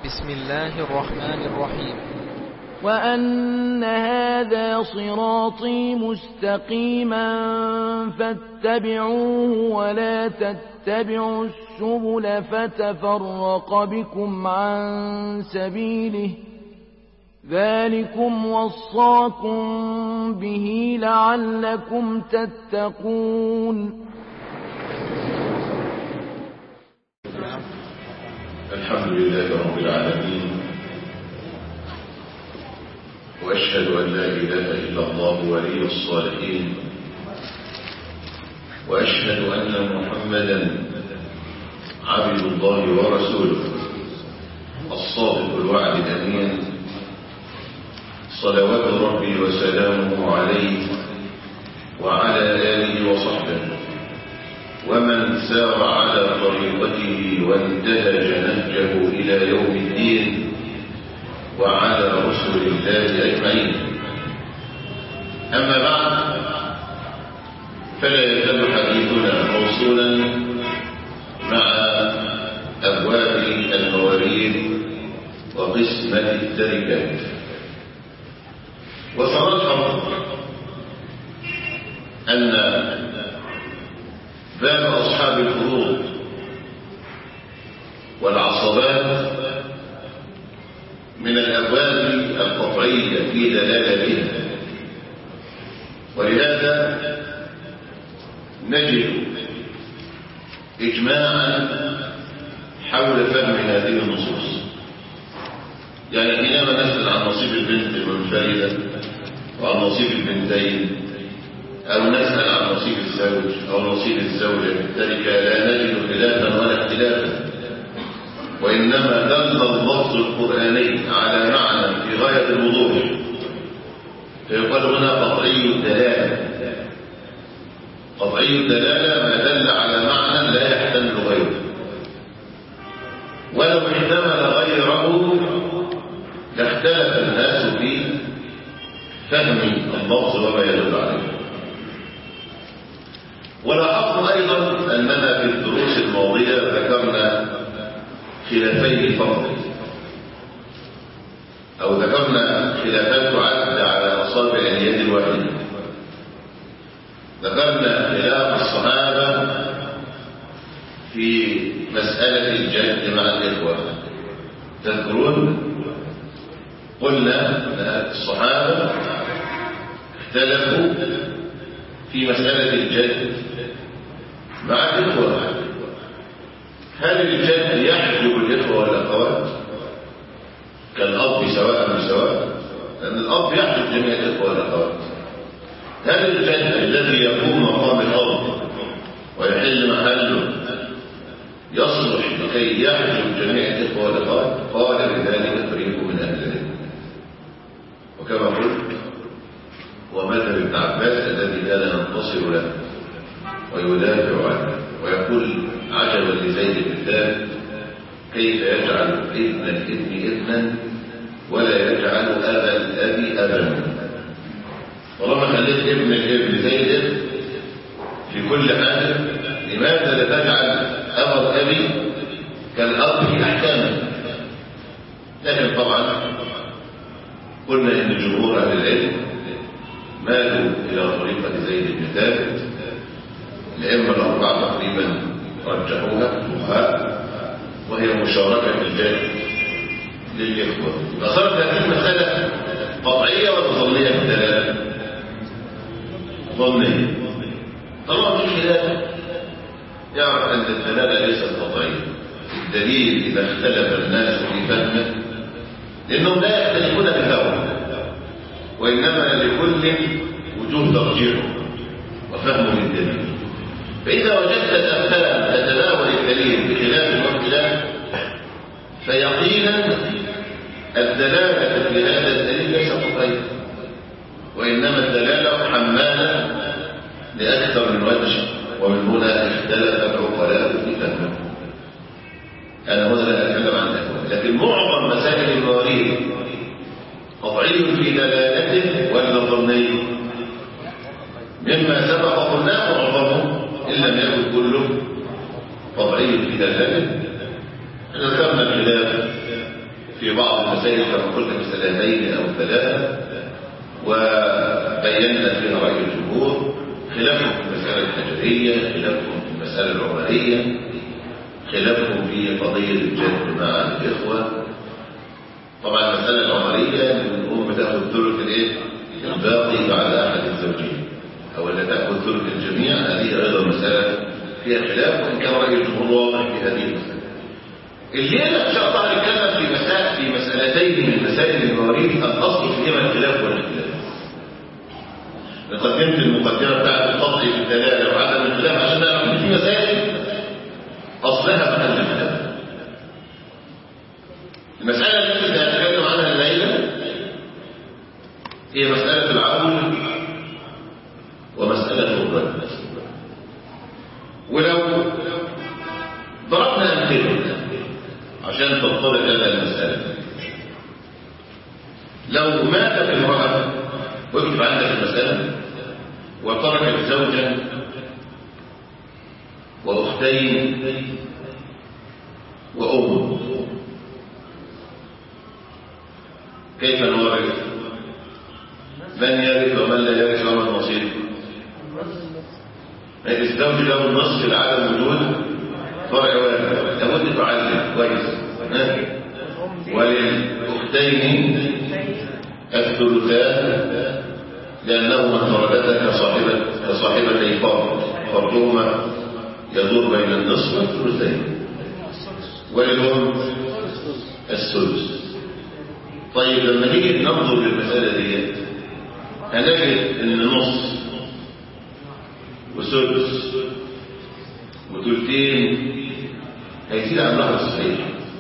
بسم الله الرحمن الرحيم وأن هذا صراطي مستقيما فاتبعوه ولا تتبعوا السبل فتفرق بكم عن سبيله ذلكم وصاكم به لعلكم تتقون الحمد لله رب العالمين وأشهد أن لا إله إلا الله ولي الصالحين وأشهد أن محمدا عبد الله ورسوله الصادق الوعد الأمين صلوات ربي وسلامه عليه وعلى آله وصحبه ومن سار على طريقته وانتهج نهجه إلى يوم الدين وعلى رسل الله أجمعين أما بعد فلا يزال حديثنا موصولا مع أبواب المواريث وقسمة التركات وسنلحظ أن باب أصحاب الفروض والعصبات من الأبواب القطعية في دلالة بها ولهذا نجد إجماعا حول فهم هذه النصوص يعني حينما نسأل عن نصيب البنت المنفردة وعن نصيب البنتين أو نسأل عن نصيب الزوج أو نصيب الزوجة في التركة لا نجد خلافا ولا اختلافا وإنما دل اللفظ القرآني على معنى في غاية الوضوح فيقال هنا قطعي الدلالة قطعي الدلالة ما دل على معنى لا يحتمل غيره ولو احتمل غيره لاختلف الناس في فهم اللفظ وما يدل عليه ولاحظت أيضا أننا في الدروس الماضية ذكرنا خلافين فقط أو ذكرنا خلافات تعد على أصابع اليد الواحدة ذكرنا خلاف الصحابة في مسألة الجد مع الإخوة تذكرون قلنا أن الصحابة اختلفوا في مسألة الجد مع الإخوة هل الجد يحجب الإخوة والأخوات كالأب سواء بسواء لأن الأب يحجب جميع الإخوة والأخوات هل الجد الذي يقوم مقام الأب ويحل محله يصلح لكي يحجب جميع الإخوة والأخوات قال بذلك فريق من أهل العلم وكما قلت ومذهب ابن عباس الذي كان ينتصر له ويدافع عنه ويقول عجبا لزيد بن ثابت كيف يجعل ابن الابن ابنا ولا يجعل ابا الاب ابا طالما خليت ابن الابن زي الابن في كل حاجه لماذا لا تجعل ابا الاب كالاب في احكامه لكن طبعا قلنا ان جمهور اهل العلم مالوا إلى طريقة زيد بن ثابت الأئمة الأربعة تقريبا رجحوها الفقهاء وهي مشاركة الجد للإخوة فصارت هذه المسألة قطعية ولا ظنية في الدلالة؟ ظنية طالما في خلاف يعرف أن الدلالة ليست قطعية الدليل إذا اختلف الناس في فهمه لأنهم لا يختلفون بفهمه وإنما لكل وجوه ترجيحه وفهمه للدليل فإذا وجدت الأمثال تتناول الدليل بخلاف واختلاف فيقينا الدلالة في هذا الدليل ليست قطعية وإنما الدلالة حمالة لأكثر من وجه ومن هنا اختلف العقلاء في فهمه أنا هنا لا أتكلم عن الأهوال لكن معظم مسائل المواريث قطعي في دلالته ولا ظني مما سبق قلناه معظمه ان لم يكن كله قطعي في دلالته ذكرنا الخلاف في بعض المسائل كما قلت مسألتين أو ثلاثة وبينا فيها رأي الجمهور خلافهم في المسألة الحجرية خلافهم في المسألة العمرية خلافهم في قضية الجد مع الإخوة طبعا المسألة العمرية إن الأم تأخذ ثلث الإيه؟ الباقي بعد أحد الزوجين أو لا تأخذ ثلث الجميع هذه أيضا مسألة فيها خلاف وإن كان رأي الجمهور واضح في هذه المسألة الليلة إن شاء الله نتكلم في مسائل في مسألتين من مسائل المواريث الأصل فيهما الخلاف والاختلاف قدمت المقدمة بتاعت القطع بالدلالة وعدم الخلاف عشان نعرف إن في مسائل أصلها محل الخلاف المسألة التي سأتكلم عنها الليلة هي مسألة العون ومسألة الرد ولو ضربنا أمثلة عشان تضطرق هذا المسألة لو ماتت امرأة واكتب عندك المسألة وتركت زوجا وأختين وأم كيف نورث من يرث ومن لا يرث وما النصيب الزوج له النصف لعدم وجود فرع واحد لابد تعلم كويس ها؟ وللاختين الثلثان لانهما انفردتا كصاحبه كصاحبتي فرد فرضهما يدور بين النصف والثلثين وللام الثلث طيب لما نيجي ننظر للمساله ديت هنجد ان نص وسدس وثلثين هيزيد عن نهر الصحيح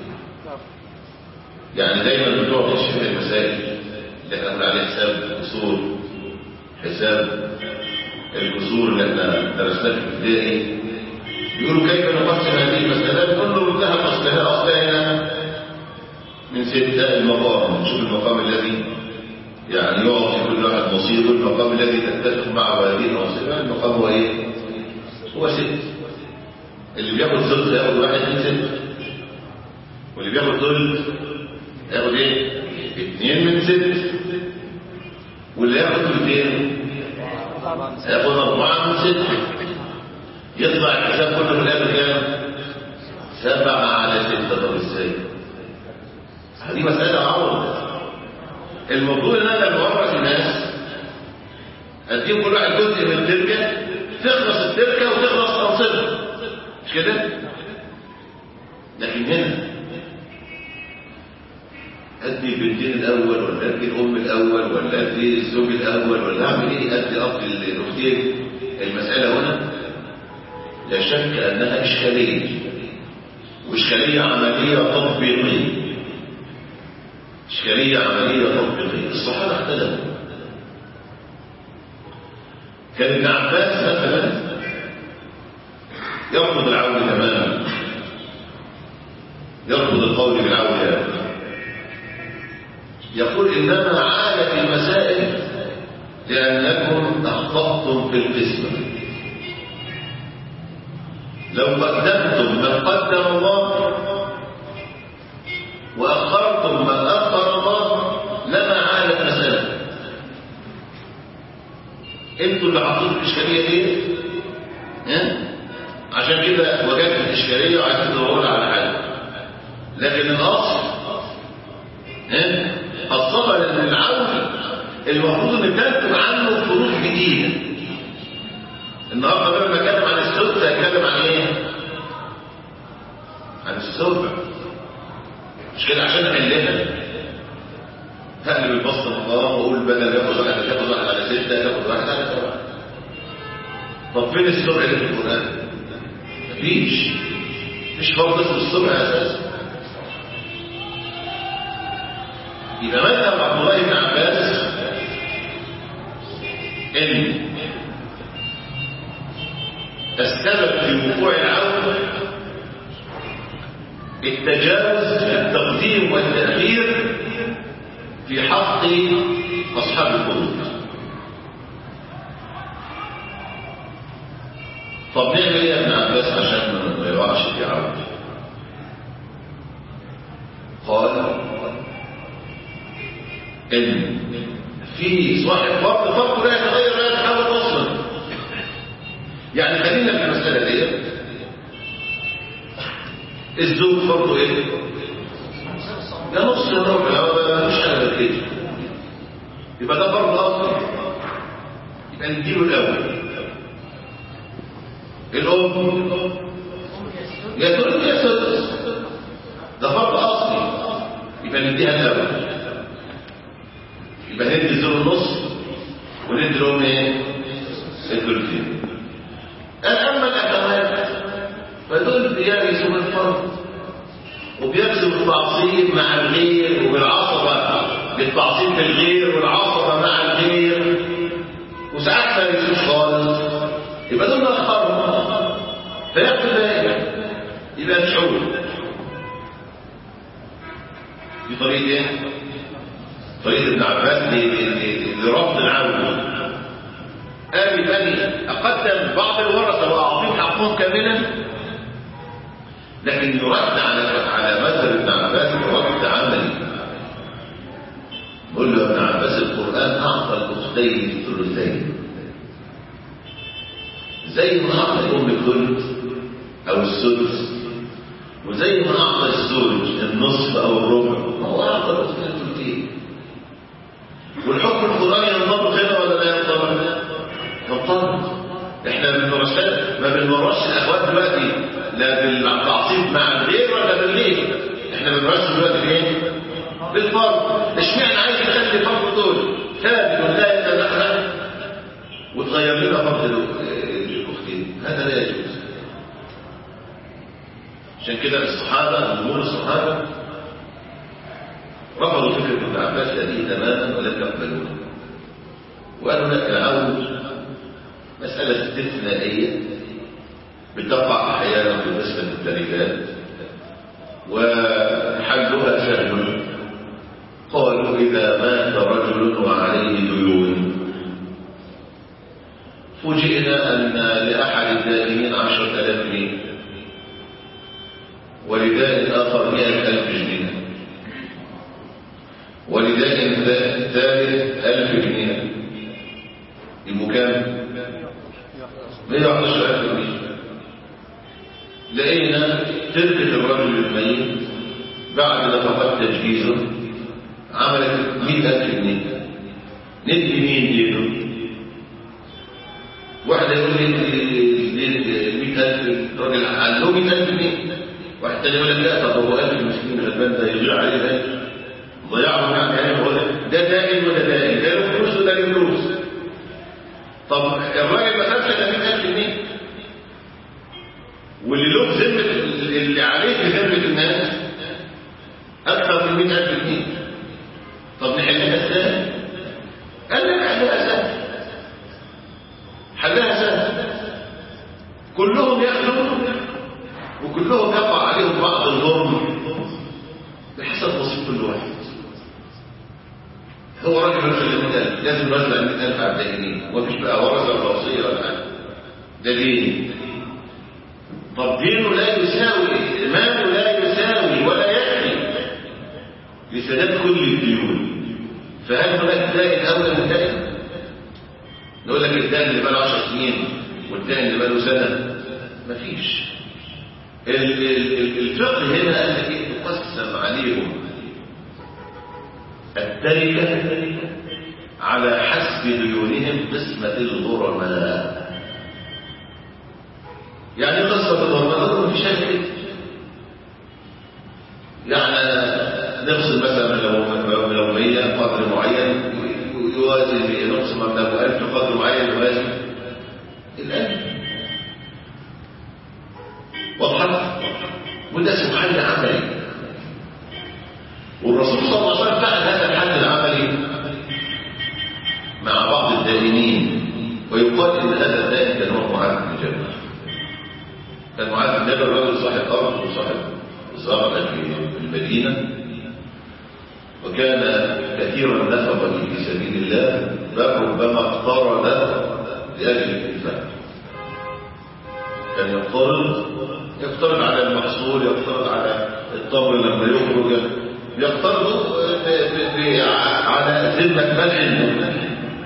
يعني دايما بتوع تشريح المسائل اللي احنا بنقول عليها حساب الكسور حساب الكسور اللي احنا درسناه في الابتدائي يقولوا كيف نقسم هذه المسألة كل منتهى أصلها أصلها هنا من ستة المقام نشوف المقام الذي يعني يعطي كل واحد نصيبه المقام الذي تتفق معه هذه النصيبة المقام هو ايه؟ هو ست اللي بياخد ثلث ياخد واحد من ست واللي بياخد ثلث ياخد ايه؟ اثنين من ست واللي ياخد ثلثين ياخد أربعة من ست يطلع الحساب كله في الآخر كام؟ سبعة على ستة طب ازاي؟ هذه مسألة عوض المفروض ان انا لما اورث الناس اديهم كل واحد جزء من التركه تخلص التركه وتخلص تنصيبها مش كده؟ لكن هنا ادي البنتين الاول ولا ادي الام الاول ولا ادي الزوج الاول ولا اعمل ايه ادي اب الاختين المساله هنا لا شك انها اشكاليه واشكاليه عمليه تطبيقيه إشكالية عملية تطبيقية الصحابة اختلفوا كان ابن عباس مثلا يرفض العون تماما يرفض القول بالعون يا يقول إنما عالت المسائل لأنكم أخطأتم في القسمة لو قدمتم من قدم الله وأخرتم من أخر الله لما عالت مسألة انتوا اللي حاطين الإشكالية دي ها؟ عشان كده وجدت الإشكالية وعايزين تدوروا على حل لكن الأصل ها؟ خاصة لأن العون المفروض ان تنتج عنه فروض جديدة النهارده لما اتكلم عن السلطة هيتكلم عن ايه؟ عن السلطة مش كده عشان احلها هقلب البسط مقام واقول بدل ياخد واحد ياخد واحد على سته ياخد واحد على سبعه طب فين السبع اللي في القران؟ مفيش مفيش فرض اسمه السبع اساسا يبقى مذهب عبد الله بن عباس ان السبب في وقوع العون التجاوز في التقديم والتأخير في حق أصحاب الفروض طب نعمل ايه يا ابن عباس عشان ما يقعش في عون قال ان في صاحب فرض فرضه لا يتغير لا يتحول اصلا يعني خلينا في المساله دي الزوج فرضه ايه يا نص يا ربع مش انا بالكده يبقى ده فرض اصلا يبقى نديله الاول الام يا ترك يا سدس ده فرض اصلي يبقى نديها الاول يبقى ندي الزوج النص وندي لهم ايه الثلثين اما الاخوات فدول بيرثوا بالفرض وبيرثوا بالتعصيب مع الغير وبالعصبه بالتعصيب بالغير والعصبه مع الغير وساعات ما يرثوش خالص يبقى دول اختارهم فياخد باقي يبقى مشعور دي طريقه ايه؟ طريقه ابن عباس لربط العون قال بني اقدم بعض الورثه واعطيهم حقهم كاملا لكن يرد على على مذهب ابن عباس رد عملي نقول له يا ابن عباس القران اعطى الاختين الثلثين زي ما اعطى الام الثلث او السدس وزي ما اعطى الزوج النصف او الربع ما هو اعطى الاختين الثلثين والحكم القراني ينضبط هنا ولا لا ينضبط؟ ينضبط احنا بنورث ما بنورثش الاخوات دلوقتي لا بالتعصيب مع الغير ولا بالغير احنا بنورث دلوقتي بايه؟ بالفرض اشمعنى عايز تخلي الفرض دول ثابت ولا يتدخل وتغير لنا فرض الاختين هذا لا يجوز عشان كده الصحابه جمهور الصحابه رفضوا فكره ابن عباس هذه تماما ولم يقبلوها وقالوا لا العود مساله استثنائيه بتقع احيانا بالنسبه للرجال وحلها سهل قالوا اذا مات رجل وعليه ديون فوجئنا ان لاحد الدائنين عشرة الاف جنيه ولدائن اخر مئة الف جنيه ولدائن ثالث الف جنيه يبقوا كام 111000 جنيه لقينا تركة الرجل الميت بعد نفقات تجهيزه عملت 100000 جنيه ندي مين ايده واحد يقول لي 100000 راجل قال له 100000 جنيه واحد تاني يقول لك لا طب هو 1000 مسكين غلبان ده يضيع عليه ده ضيعهم يعني يعني هو ده دائم وده دائم ده له فلوس وده له فلوس طب الراجل ما خدش الا 100000 جنيه واللي له ذمه اللي عليه في ذمه الناس اكثر من 100000 جنيه طب نحلها ازاي؟ قال لك حلها سهل حلها سهل كلهم ياخذوا وكلهم يقع عليهم بعض الظلم بحسب نصيب كل واحد هو راجل رجل المثال لازم رجل عن مثال على الدائنين ومفيش بقى ورثه ولا وصيه ولا حاجه ده دين طب دينه لا يساوي ايمانه لا يساوي ولا يكفي لسداد كل الديون فهل هناك دائن اولى من دائن؟ نقول لك الدائن اللي بقى له 10 سنين والدائن اللي بقى له سنه مفيش الفقه هنا قال لك ايه تقسم عليهم التركة على حسب ديونهم قسمة الغرماء يعني قصة الغرماء مفيش كده يعني نفصل مثلا لو لو 100 قدر معين يوازي نقسم مبلغ 1000 قدر معين يوازي الألف واضحة وده اسمه حل عملي والرسول صلى الله عليه وسلم فعل هذا الحل العملي مع بعض الدائنين ويقال ان هذا الدائن كان هو معاذ بن جبل كان معاذ بن جبل رجل صاحب ارض وصاحب زرع في المدينه وكان كثيرا نفق في سبيل الله بل ربما اقترض لاجل الانفاق كان يقترض يقترض على المحصول يقترض على التمر لما يخرج يقترض على خدمة مال عنده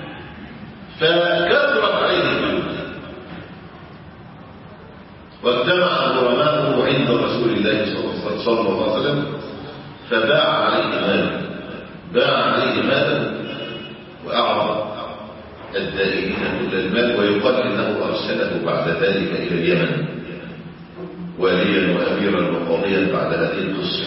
فكثرت عليه الديون واجتمع غرماءه عند رسول الله صلى الله عليه وسلم فباع عليه ماله باع عليه ماله وأعطى الدائنين كل المال ويقال انه ارسله بعد ذلك الى اليمن واليا واميرا وقاضيا بعد هذه القصه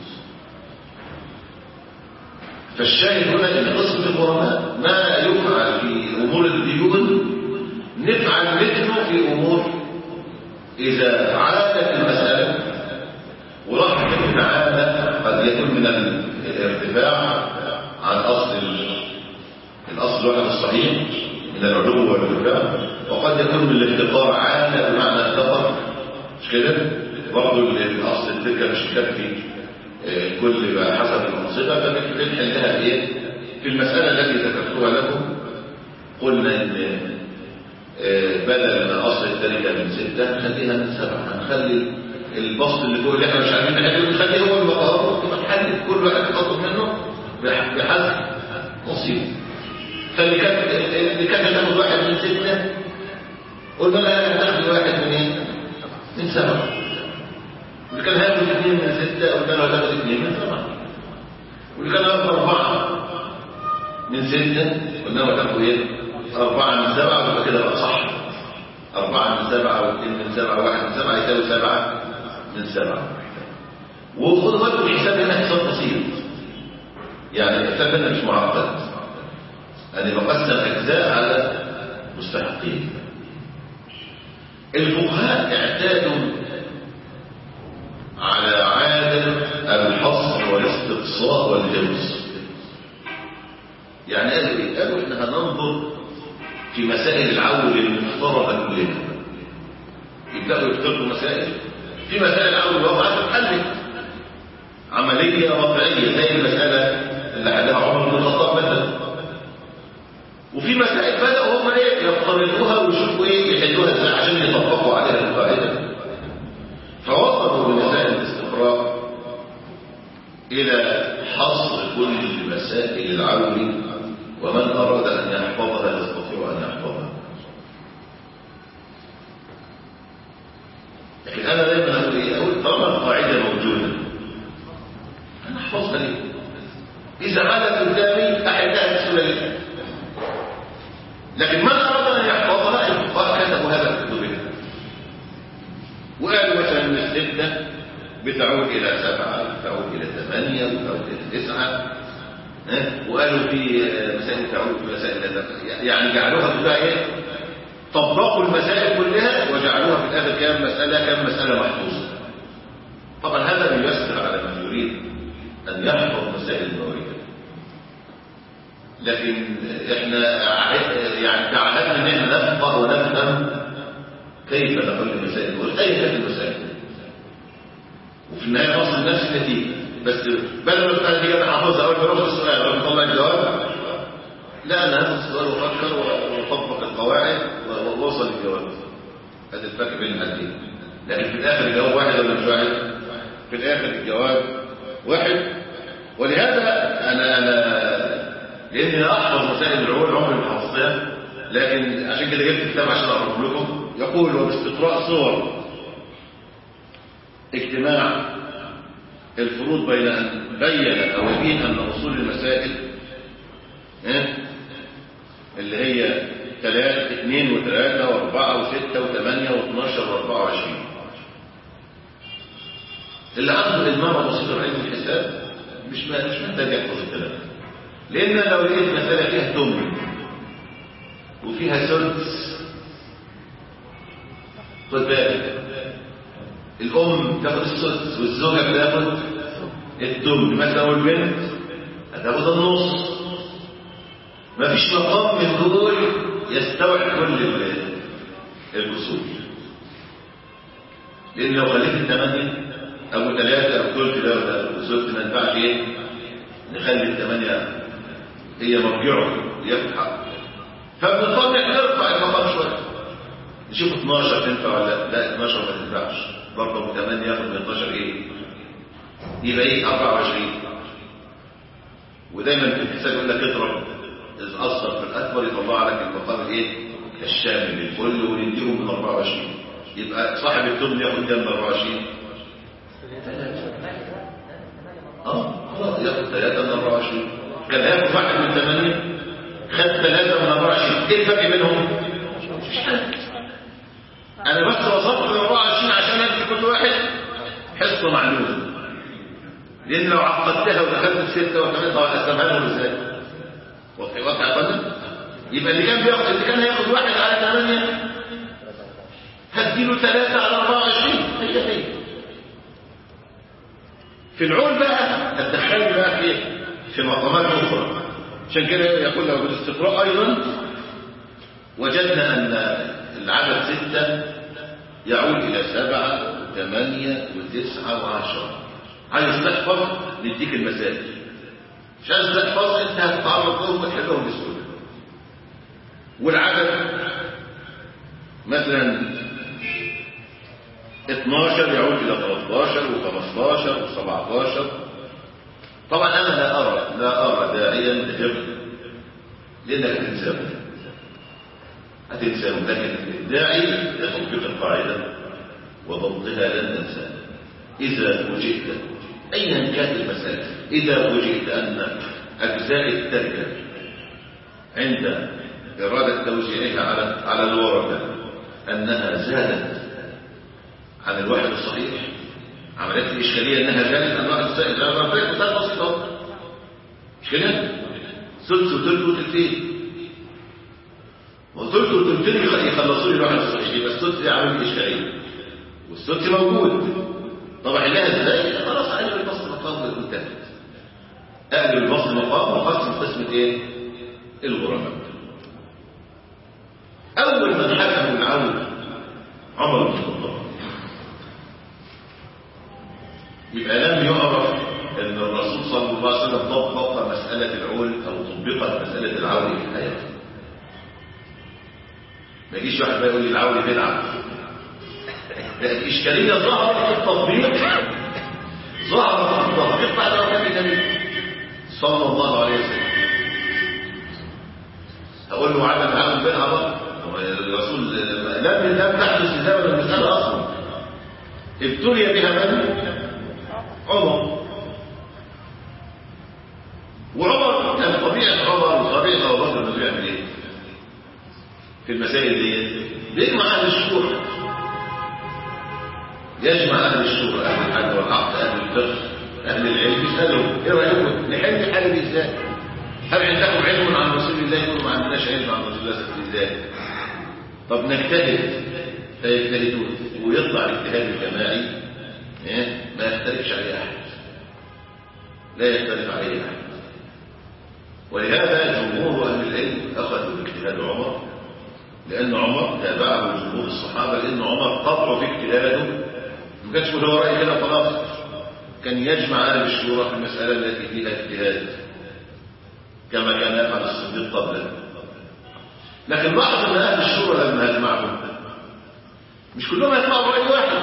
فالشاهد هنا ان قصه الغرماء ما يفعل في امور الديون نفعل مثله في امور اذا عادت المساله ورحمه العاده قد يكون من الارتفاع عن اصل الاصل الواحد الصحيح من العلو والارتفاع وقد يكون من الافتقار عاده بمعنى افتقر مش كده برضه الاصل الفكره مش كافي كل بقى حسب المنصبه فبنحلها ايه في المساله التي ذكرتها لكم قلنا ان بدل ما اصل التركه من سته نخليها من سبعه هنخلي البسط اللي فوق اللي احنا مش عارفين نحله نخليه هو المقام تبقى نحدد كل واحد ياخد منه بحسب نصيبه فاللي كان اللي كان ياخد واحد من سته قلنا لا هتاخد واحد من ايه؟ من سبعه واللي كان هياخد اثنين من سته قلنا له هتاخد اثنين من سبعه واللي كان هياخد اربعه من سته قلنا له هتاخد ايه؟ اربعه من سبعه ويبقى كده بقى صح اربعه من سبعه واثنين من سبعه وواحد من سبعه يساوي سبعه من سبعه وخدوا بالكم الحساب هنا حساب بسيط يعني الحساب هنا مش معقد أنا بقسم أجزاء على مستحقين الفقهاء اعتادوا على عادة الحصر والاستقصاء والجوز يعني قالوا ايه؟ قالوا احنا هننظر في مسائل العول المفترضة كلنا يبدأوا يفترضوا مسائل في مسائل العول الواقعة تتحل عملية واقعية زي المسألة اللي حلها عمر بن الخطاب مثلا وفي مسائل بدأوا هم ايه يفترضوها ويشوفوا ايه يحلوها ازاي عشان يطبقوا عليها القاعدة فوصلوا بمسائل الاستقراء إلى حصر كل مسائل العول ومن أراد أن يحفظها يستطيع أن يحفظها لكن أنا دايما أقول إيه أقول طالما القاعدة موجودة أنا أحفظها ليه إذا عادت قدامي أحلها بسهولة ليه لكن من أراد أن يحفظها الفقهاء كتبوا هذا في كتبهم وقالوا مثلا ان الستة بتعود إلى سبعة بتعود إلى ثمانية بتعود إلى تسعة وقالوا في مسائل تعود في مسائل يعني جعلوها كلها ايه طبقوا المسائل كلها وجعلوها في الآخر كام مسألة كام مسألة محفوظة طبعا هذا ييسر على من يريد أن يحفظ مسائل المواريث لكن احنا يعني تعهدنا ان احنا نفقه ونفهم كيف نحل المسائل واي كانت المسائل وفي النهايه نوصل نفس النتيجه بس بدل ما تبقى النتيجه حافظها اول ما اروح السؤال اول ما اطلع الجواب لا انا هاخد السؤال وافكر واطبق القواعد واوصل الجواب هذا الفرق بين الحالتين لكن في الاخر الجواب واحد ولا مش واحد في الاخر الجواب واحد ولهذا انا انا لاني لا احفظ مسائل العلوم عمري ما حفظتها لكن عشان كده جبت كتاب عشان اعرف لكم يقول وباستقراء صور اجتماع الفروض بين ان بين او يبين ان اصول المسائل إيه؟ اللي هي ثلاثة اثنين وثلاثة واربعة وستة وثمانية واثناشر واربعة وعشرين اللي عنده المرة بسيطة علم الحساب مش مش محتاج يحفظ الكلام لان لو لقيت مسألة فيها تمن وفيها سدس خد بالك الام تاخد السدس والزوجه بتاخد التمن مثلا والبنت هتاخد النص مفيش مقام من دول يستوعب كل الفصول لان لو خليت الثمانيه ابو ثلاثه او ثلث ده ولا زوجتي ما ينفعش ايه نخلي الثمانيه هي مرجعه ياخد حقه فبنضطر نرفع المقام شويه نشوف 12 تنفع ولا لا 12 ما تنفعش برضه 8 ياخد من 12 ايه يبقى ايه 24 ودايما في الحساب يقول لك اضرب إذ أصغر في الأكبر يطلع لك المقام الإيه؟ الشامل للكل ويديهم من 24 يبقى صاحب الثمن ياخد كام من 24 اه خلاص ياخد 3 من 24 كان هياخد واحد من 8 خد 3 من 24 ايه الفرق بينهم؟ مفيش حاجه انا بس وصلت ل 24 عشان ادي كل واحد حصه معلومه لان لو عقدتها ودخلت في 6 وكمان طبعا قسمها لهم ازاي؟ واضح واضح يا فندم؟ يبقى اللي كان بياخد اللي كان هياخد واحد على 8 هديله 3 على 24 هي هي في العول بقى هتدخلني بقى في في مقامات اخرى عشان كده يقول له بالاستقراء ايضا وجدنا ان العدد ستة يعود الى سبعة وثمانية وتسعة وعشرة عايز تحفظ نديك المسائل مش عايز تحفظ انت هتتعرض لهم وتحلهم بسهولة والعدد مثلا 12 يعود إلى 13 و15 و17 طبعا أنا لا أرى لا أرى داعيا لحفظ لأنك هتنساهم هتنساهم لكن الداعي لتطبيق القاعدة وضبطها لن تنساها إذا فوجئت أيا كانت المسألة إذا فوجئت أن أجزاء التركة عند إرادة توزيعها على على الورقة أنها زادت عن الواحد الصحيح عمليات الإشكالية أنها زادت عن الواحد الصحيح لا ربنا مثال بسيط أهو مش كده؟ ثلث وثلث وثلثين وثلث وثلثين يخلصوا لي الواحد الصحيح يبقى الثلث دي عامل إشكالية والثلث موجود طب احلها ازاي؟ خلاص اقلب البسط مقام وانتهت اقلب البسط مقام وقسم قسمة ايه؟ الغرماء اول من حكم العون عمر بن الخطاب يبقى لم يعرف ان الرسول صلى الله عليه وسلم طبق مسألة العول او طبقت مسألة العول في حياته ما يجيش واحد بقى يقول لي العول بدعة الإشكالية ظهرت في التطبيق ظهرت في التطبيق بعد وفاة النبي صلى الله عليه وسلم أقول له عدم عدم بينها بقى الرسول لم لم تحدث إزالة المسألة أصلا ابتلي بها من؟ عمر وعمر كان طبيعة عمر وطبيعة أبو بكر انه بيعمل إيه؟ في المسائل دي بيجمع أهل الشورى يجمع أهل الشورى أهل الحج والعقد أهل الفقه أهل العلم يسألهم إيه رأيكم نحل الحالة دي إزاي؟ هل عندكم علم عن رسول الله يقولوا ما عندناش علم عن رسول الله ازاي؟ طب نجتهد فيجتهدون ويطلع الاجتهاد الجماعي إيه؟ ما يختلفش عليه أحد لا يختلف عليه أحد ولهذا جمهور أهل العلم أخذوا باجتهاد عمر لأن عمر تابعه جمهور الصحابة لأن عمر قطع في اجتهاده ما كانش هو رأي كده خلاص كان يجمع أهل الشورى في المسألة التي فيها اجتهاد كما كان يفعل الصديق قبله لكن لاحظ أن أهل الشورى لما يجمعهم مش كلهم يطلعوا رأي واحد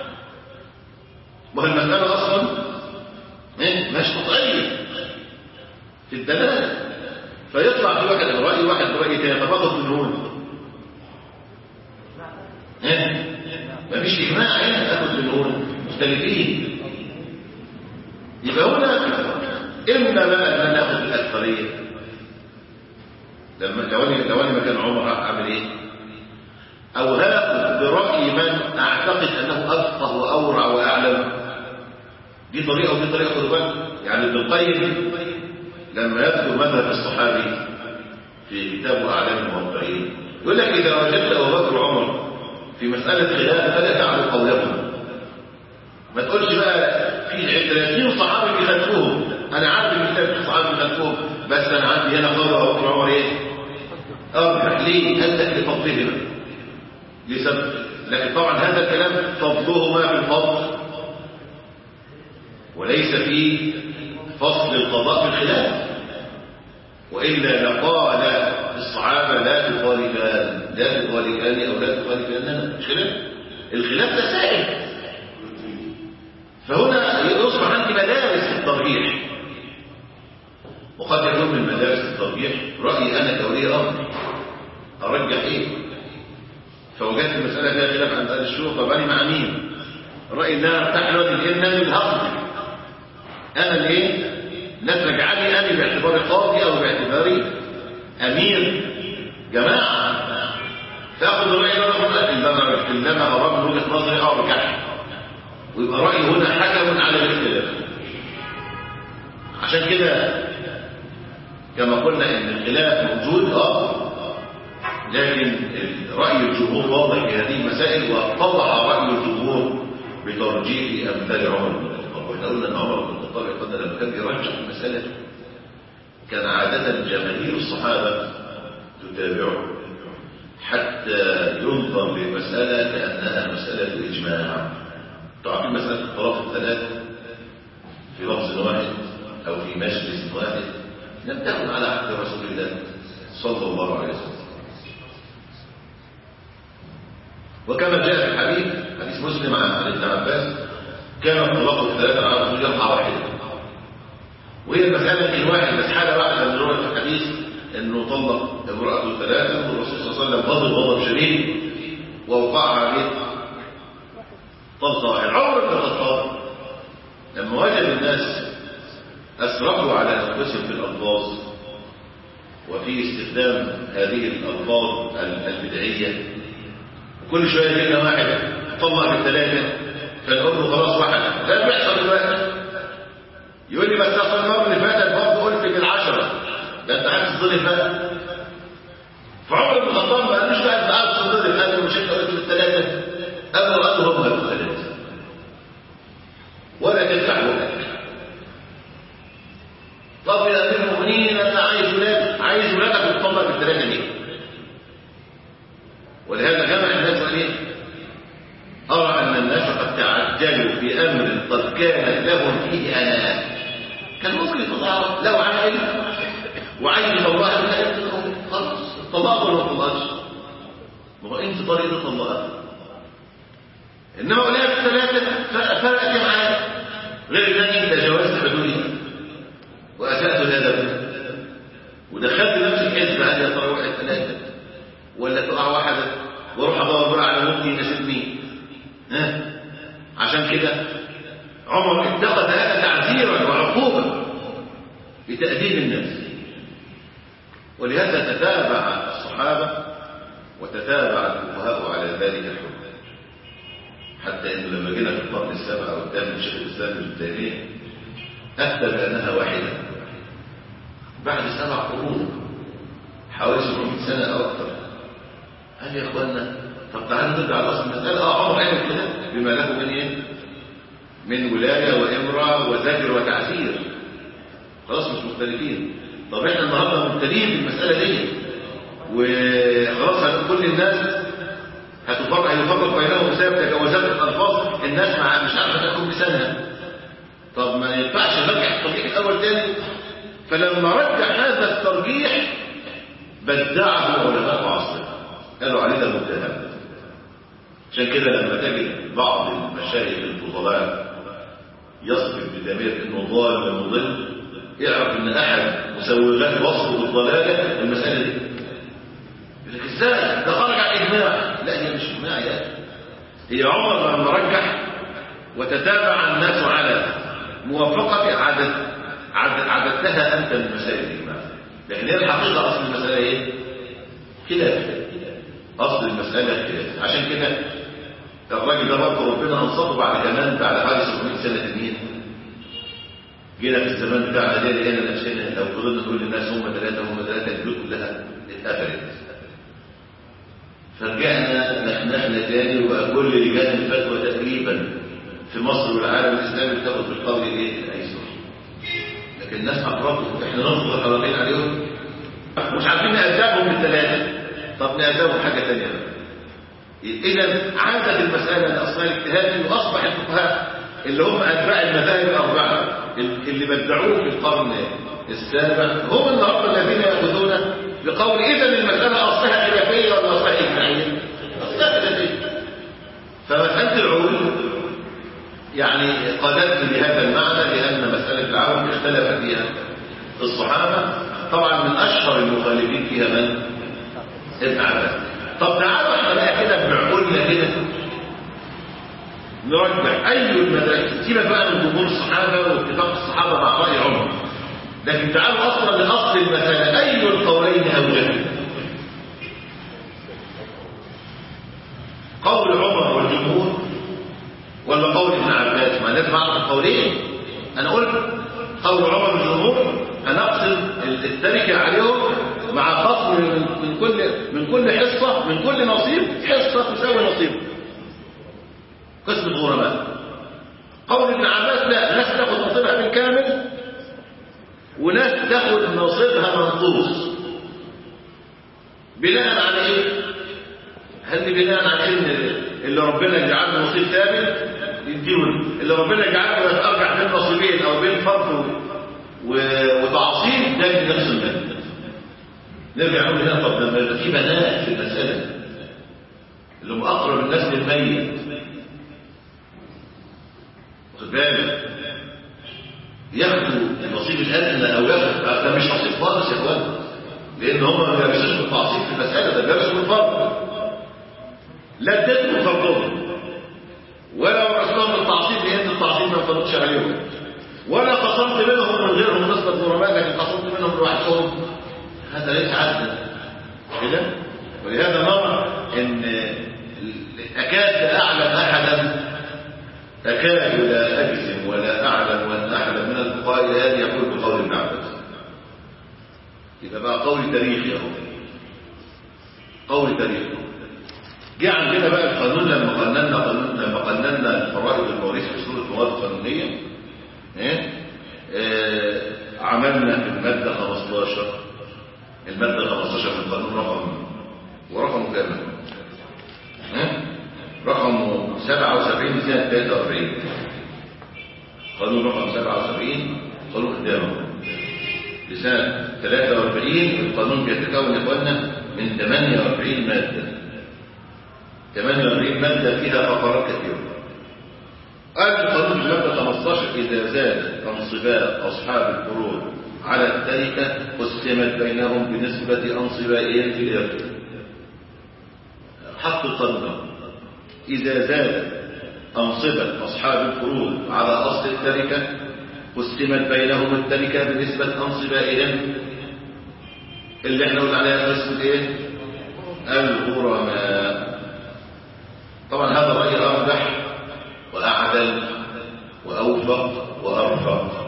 وهي المسألة أصلا إيه؟ مش قطعية في الدلالة فيطلع في واحد رأي واحد برأي تاني تفاضل من هون إيه؟ مفيش إجماع هنا تاخد من هون مختلفين يبقى هنا إما بقى أن ناخد الأكثرية لما لو أنا لو أنا مكان عمر أعمل إيه؟ أو هاخد برأي من أعتقد أنه أفقه وأورع وأعلم دي طريقة ودي طريقة خد بالك يعني ابن القيم لما يذكر مذهب الصحابي في كتابه أعلام الموقعين يقول لك إذا وجدت أبو بكر وعمر في مسألة خلاف فلا تعلم قولهم ما تقولش بقى في 30 صحابي بيخالفوهم أنا عارف إن في صحابي بيخالفوهم بس أنا عندي هنا قول أبو بكر وعمر إيه؟ أرجح ليه؟ قال لك لفضلهما لسبب لكن طبعا هذا الكلام فضلهما بالفضل وليس في فصل القضاء في الخلاف وإلا لقال الصحابة لا تخالفان لا تخالفان أو لا تخالفاننا مش خلاف الخلاف ده سائل فهنا يصبح عندي مدارس في الترجيح وقد يكون من مدارس الترجيح رأيي أنا كولي أمر أرجح إيه فوجدت المسألة فيها خلاف عند أهل الشورى طب أنا مع مين؟ رأيي إن أنا أرتاح الوقت الإيه أنا الهضم أنا الإيه؟ الناس رجعلي أنا باعتباري قاضي أو باعتباري أمير جماعة تاخد الرأي ده ولا لا إنما إنما أراد من وجهة نظري أو رجعت ويبقى رأيي هنا حكم على الاختلاف عشان كده كما قلنا ان الخلاف موجود اه لكن رأي الجمهور واضح في هذه المسائل وطلع رأي الجمهور بترجيح أمثال عمر بن الخطاب واحنا قلنا ان عمر بن الخطاب يقول لما كان يرجح المسألة كان عادة جماهير الصحابة تتابعه حتى ينظر للمسألة كأنها مسألة إجماع تعرفين مسألة الطرف الثلاث في لفظ واحد أو في مجلس واحد لم تكن على عهد رسول الله صلى الله عليه وسلم وكما جاء في الحديث حديث مسلم عن ابن عباس كان الطلاق الثلاثة على رسول الله واحدة وهي المسألة في واحد بس حالة واحدة من رواية الحديث انه طلق امرأته ثلاثة والرسول صلى الله عليه وسلم غضب غضب شديد ووقعها عليه طلقة واحدة عمر بن الخطاب لما وجد الناس أسرفوا على أنفسهم في الألفاظ وفي استخدام هذه الألفاظ البدعية وكل شوية يجينا واحد طلع بالثلاثة فنقول له خلاص واحد ده بيحصل دلوقتي يقول لي بس أصل المرة اللي فاتت برضه قلت بالعشرة ده أنت عايز تظلم بقى فعمر بن الخطاب ما قالوش بقى أنت عايز تظلم قال له مش أنت قلت بالثلاثة قالوا قالوا هم بالثلاثة ولا تفتح بقك طب يا امير المؤمنين انا عايز ولاد عايز ولادك تطلق بالثلاثه دي ولهذا جمع الناس عليه ارى ان الناس قد تعجلوا في امر قد كانت لهم فيه اناء كان ممكن يطلعوا لو عايز وعايز يطلعها خلاص طلقوا ولا ما طلقش ما هو انت طريقه طلقها انما اولاد الثلاثه فرقت معايا غير ذلك انت جوزت حدودها وأسأت الأدب ودخلت نفس الحزب هل يا ترى وقعت ثلاثة ولا تقع واحدة واروح ادور بقى على ممكن يناسب مين ها عشان كده عمر اتخذ هذا تعذيرا وعقوبة لتأديب الناس ولهذا تتابع الصحابة وتتابع الفقهاء على ذلك الحكم حتى انه لما جينا في القرن السابع او الثامن شيخ الاسلام ابن تيميه افتى بانها واحده بعد سبع قرون حوالي 700 سنه او اكثر قال يا اخوانا طب تعالوا نرجع لاصل المساله اه عمر عمل كده بما له من ايه؟ من ولايه وامره وزجر وتعذير خلاص مش مختلفين طب احنا النهارده مبتلين بالمساله دي وخلاص كل الناس هتفرق هيفرق بينهم بسبب تجاوزات الالفاظ الناس مع مش عارفه تاخد بسنها طب ما ينفعش نرجع الترجيح الاول تاني فلما رجح هذا الترجيح بدعه علماء عصره قالوا عليه ده متهم عشان كده لما تجد بعض المشايخ الفضلاء يصف بدمير انه ضال مضل اعرف ان احد مسوغات وصفه بالضلاله المساله دي يقول لك ازاي ده خرج عن اجماع لا هي مش اجماع يا هي عمر لما رجح وتتابع الناس على موافقة عدد عدد عددتها أنت من مسائل الإجماع لكن هي الحقيقة أصل المسألة إيه؟ خلاف أصل المسألة خلاف عشان كده الراجل ده برضه ربنا أنصفه بعد كمان بعد حوالي 700 سنة تانيين جينا في الزمان بتاعنا ده لقينا نفسنا لو فضلنا نقول للناس هم ثلاثة هم ثلاثة البيوت كلها اتقفلت فرجعنا نحنحنا تاني وبقى كل لجان الفتوى تقريبا في مصر والعالم الاسلامي بتاخد بالقول الايه الايسر لكن الناس اقربوا احنا ننظر حوالين عليهم مش عارفين نأدبهم بالثلاثه طب نأدبهم حاجه ثانيه اذا عادت المساله لاصل الاجتهاد واصبح الفقهاء اللي هم اتباع المذاهب الاربعه اللي بدعوه في القرن السابع هم النهارده الذين ياخذون بقول اذا المساله اصلها خلافيه ولا اصلها اجماعيه؟ اصلها خلافيه فمساله العول يعني قدمت بهذا المعنى لأن مسألة العون اختلف فيها الصحابة طبعا من أشهر المخالفين فيها من؟ ابن عباس طب تعالوا احنا بقى كده بعقولنا كده نرجع أي المدارس سيبك بقى من جمهور الصحابة واتفاق الصحابة مع رأي عمر لكن تعالوا أصلا لأصل المسألة أي القولين أوجه قول عمر والجمهور ولا قول ابن عباس ما لازم اعرف القولين انا قلت قول عمر والجمهور انا اقصد التركه عليهم مع خصم من من كل من كل حصه من كل نصيب حصه تساوي نصيب قسم الغرماء قول ابن عباس لا ناس تاخذ نصيبها بالكامل وناس تاخذ نصيبها منقوص بناء على ايه هل بناء على ان اللي ربنا يجعله نصيب ثابت يديون اللي ربنا يجعله يتارجح بين نصيبين او بين فرض وتعصيب ده اللي نفس المال نرجع نقول هنا طب لما يبقى في بنات في المساله اللي هم اقرب الناس للميت واخد بالك ياخدوا النصيب الادنى او ياخدوا ده مش نصيب خالص يا اخوان لان هم ما بيدرسوش بالتعصيب في المساله ده بيدرسوا بالفرض لا اديتهم فرضهم ولا ورثناهم التعصيب لان التعصيب ما فرضش عليهم ولا قسمت منهم من غيرهم نسبة غرماء لكن قسمت منهم لوحدهم هذا ليس عدلا كده ولهذا نرى ان اكاد لا اعلم احدا اكاد لا اجزم ولا اعلم وان احدا من الفقهاء الان يقول بقول ابن عباس يبقى بقى قول تاريخي اهو قول تاريخي جه عندنا بقى القانون لما قننا قانون لما قننا الفرائض المواريث في صوره مواد قانونيه ايه آه عملنا الماده 15 الماده 15 في القانون رقم ورقم كام ايه رقم 77 سنه 43 قانون رقم 77 قانون قدامه لسنه 43 القانون بيتكون يا اخوانا من 48 ماده 48 مادة فيها فقرات كثيرة قال القانون في المادة 15 إذا زاد أنصباء أصحاب الفروض على التركة قسمت بينهم بنسبة أنصبائهم في الإرث حق القانون إذا زاد أنصبة أصحاب الفروض على أصل التركة قسمت بينهم التركة بنسبة أنصبائهم اللي احنا قلنا عليها قسم ايه؟ الغرماء طبعا هذا الرأي أرجح وأعدل وأوفق وأرفق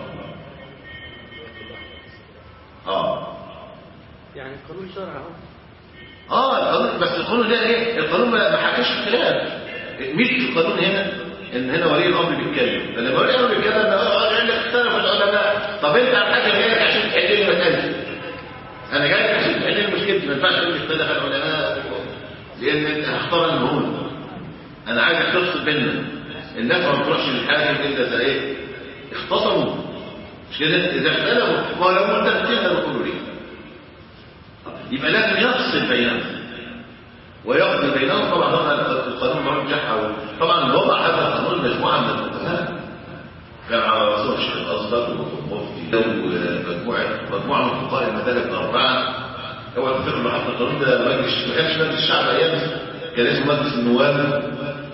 آه يعني القانون شرع اهو آه القانون بس القانون ده إيه؟ القانون ما ما حكاش الخلاف مش في القانون هنا إن هنا ولي الأمر بيتكلم فلما ولي الأمر بيتكلم ده هو قال لك اختلف العلماء طب أنت على حاجة جاي لك عشان تحل لي مسألتي أنا جاي لك عشان تحل لي مشكلتي ما ينفعش تقول اختلف العلماء لأن أنت هختار المهول انا عايزك تفصل بيننا الناس ما بتروحش للحاكم الا اذا ايه اختصموا مش كده اذا اختلفوا ما لو متفقين هيقولوا ليه يبقى لازم يفصل بينهم ويقضي بينهم طبعا هذا القانون مرجح طبعا وضع هذا القانون مجموعه من الفقهاء كان على رسول الشيخ الاصغر ومفتي ومجموعه مجموعه من فقهاء المدارس الاربعه هو الفقه اللي حط القانون ده مجلس ما كانش مجلس الشعب ايام كان اسمه مجلس النواب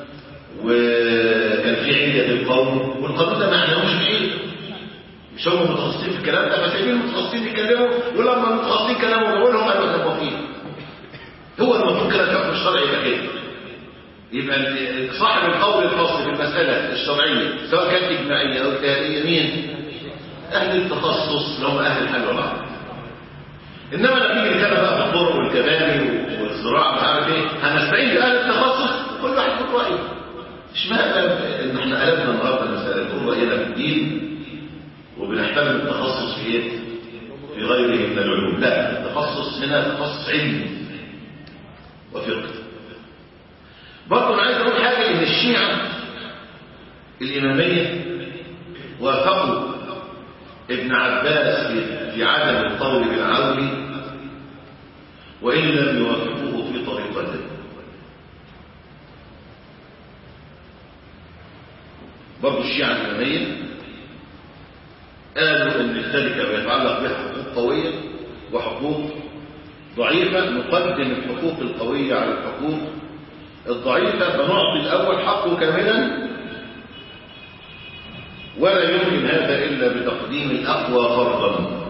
وكان في عدة القوم والقانون ده ما معناهوش شيء مش هم متخصصين في الكلام ده فسايبين المتخصصين يتكلموا ولما المتخصصين كلاموا نقول لهم قالوا ده فيه هو المفروض كده الحكم الشرعي يبقى كده يبقى صاحب القول الفصل في المسألة الشرعية سواء كانت إجماعية أو اجتهادية مين؟ أهل التخصص اللي هم أهل الحل والعقل إنما لما نيجي نتكلم بقى في الطرق والكباري والزراعة مش عارف إيه هنستعين بأهل التخصص كل واحد يقول رأيه اشمعنى ان احنا قلبنا النهارده المسألة نقول رأينا في الدين وبنحترم التخصص في ايه؟ في غيره من العلوم لا التخصص هنا تخصص علمي وفقه برضه انا عايز اقول حاجه ان الشيعه الاماميه وافقوا ابن عباس في- في عدم القول بالعون وان لم يوافقوه في طريقته برضه الشيعه الاماميه قالوا ان الشركه بيتعلق بها حقوق قويه وحقوق ضعيفه نقدم الحقوق القويه على الحقوق الضعيفه فنعطي الاول حقه كاملا ولا يمكن هذا الا بتقديم الاقوى فرضا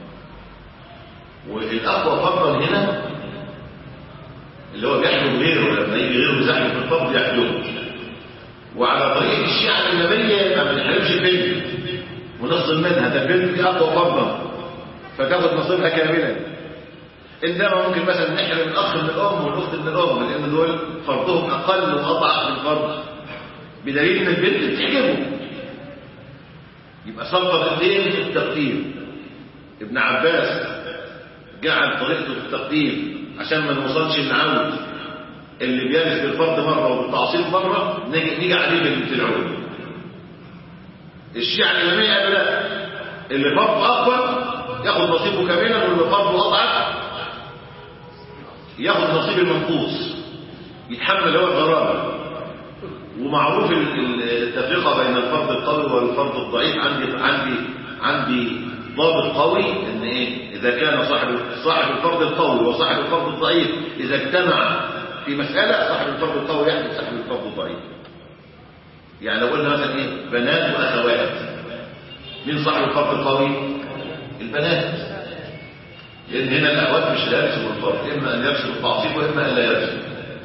والاقوى فرضا هنا اللي هو بيحجب غيره لما يجي غيره زحمه في الفرض يحجبه وعلى طريقه الشيعه النبيه ما بنحرمش البنت ونفصل منها ده البنت دي اقوى فرضا فتاخد نصيبها كاملا انما ممكن مثلا نحرم الاخ من الام والاخت من الام لان دول فرضهم اقل واضعف من الفرض بدليل ان البنت بتحجبه يبقى سقط الاثنين في التقديم ابن عباس جعل طريقته في التقديم عشان ما نوصلش نعود اللي بيرث بالفرض مره وبالتعصيب مره نيجي نيجي عليه بالابتلاعون الشيعة الإمامية قالوا لا اللي فرضه أكبر ياخد نصيبه كاملا واللي فرضه أضعف ياخد نصيب المنقوص يتحمل هو الغرامة ومعروف التفرقة بين الفرض القوي والفرض الضعيف عندي عندي عندي ضابط قوي ان ايه اذا كان صاحب صاحب الفرض القوي وصاحب الفرض الضعيف اذا اجتمع في مسألة صاحب الفرض القوي يحدث صاحب الفرض الضعيف يعني لو قلنا مثلا ايه بنات واخوات مين صاحب الفرض القوي البنات لان هنا الاخوات مش هيرثوا بالفرض اما ان يرثوا بالتعصيب واما ان لا يرثوا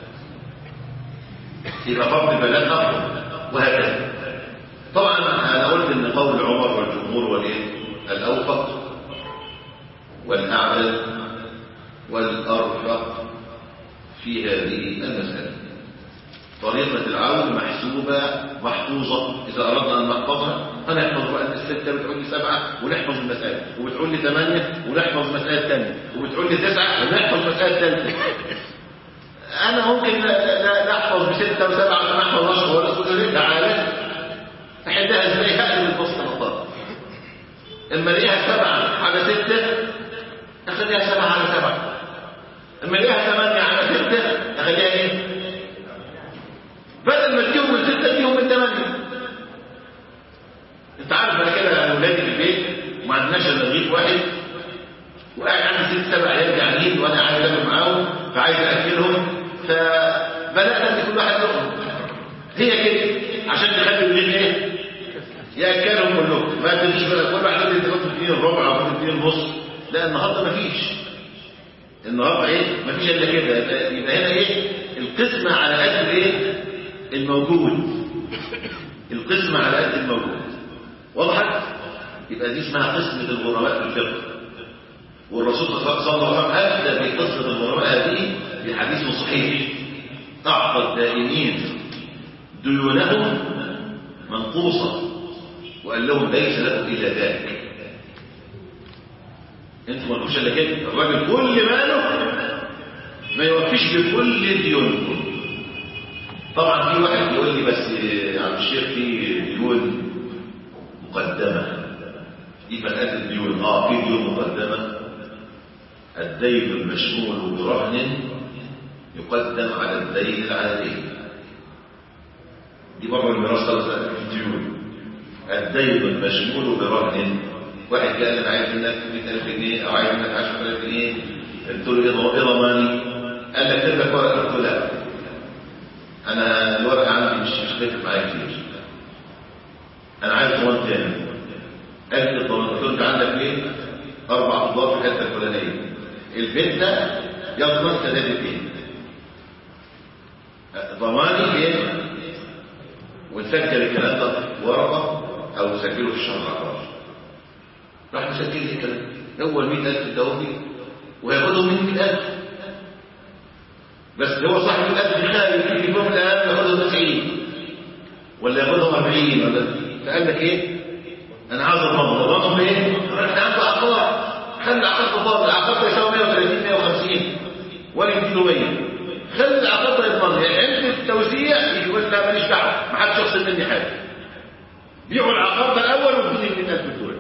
يبقى فرض البنات اقوى وهكذا طبعا انا قلت ان قول عمر والجمهور والايه الاوفق والاعدل والارفق في هذه المساله طريقة العون محسوبة محفوظة إذا أردنا أن نحفظها هنحفظ بقى الستة بتقول لي سبعة ونحفظ المسألة وبتقول لي ثمانية ونحفظ مسألة ثانية وبتقول لي تسعة ونحفظ مسألة ثالثة أنا ممكن لا, لا نحفظ بستة وسبعة ونحفظ عشرة ولا تقول لي تعالى أحدها إزاي هقلب الفصل نقاط اما الاقيها سبعة على ستة اخليها سبعة على سبعة اما الاقيها ثمانية على ستة اخليها ايه بدل ما تجيهم من ستة تجيهم من ثمانية انت عارف انا كده انا ولادي في البيت وما عندناش الا رغيف واحد وقاعد عندي ست سبع عيال جعانين وانا عايز اكل معاهم فعايز اكلهم فبدات ادي كل واحد لقمه هي كده عشان تخلي الرغيف ايه ياكلهم كلهم ما تديش بقى كل واحد يدي تحط فيه الربع او فيه النص لا النهارده مفيش النهارده ايه مفيش الا كده يبقى هنا ايه القسمه على قد ايه الموجود القسمه على قد الموجود وضحت يبقى دي اسمها قسمه الغرباء في الفقه والرسول صلى الله عليه وسلم اتى بقسمه الغرباء هذه في حديث صحيح اعطى الدائمين ديونهم منقوصه وقال لهم ليس لكم الا ذاك انتوا مالكوش الا كده الراجل كل ماله ما يوفيش بكل ديونكم طبعا في واحد يقول لي بس يا عم الشيخ في ديون مقدمه دي مساله الديون اه في ديون مقدمه الدين المشمول برهن يقدم على الدين العادي دي بره الميراث في الديون الدين المشمول برهن واحد قال انا عايز منك 100000 جنيه او عايز منك 10000 جنيه قلت له ايه ضماني قال لك اكتب لك ورقه قلت له لا انا الورقه عندي مش مش كاتب معايا كتير انا عايز ضمان تاني قال لي الضمان قلت له انت عندك ايه اربع ادوار في الحته الفلانيه البيت ده يضمن سداد ايه ضماني ايه ونسجل الكلام ده ورقه او نسجله في الشهر العقاري راح مسجل لي الكلام اول 100000 اداهم وهياخدهم مني 100000 بس هو صاحب الألف خايف في يوم من الأيام ياخدهم 90 ولا ياخدهم 40 ولا فقال لك ايه؟ انا عاوز اضمن اضمن ايه؟ احنا عنده عقار خلي العقار تضمن العقار ده يساوي 130 150 ولا يديله 100 خلي العقار ده يضمن عند التوزيع يقول لا ماليش دعوه ما حدش يخصم مني حاجه بيعوا العقار ده الاول وخدوا ال 100000 دول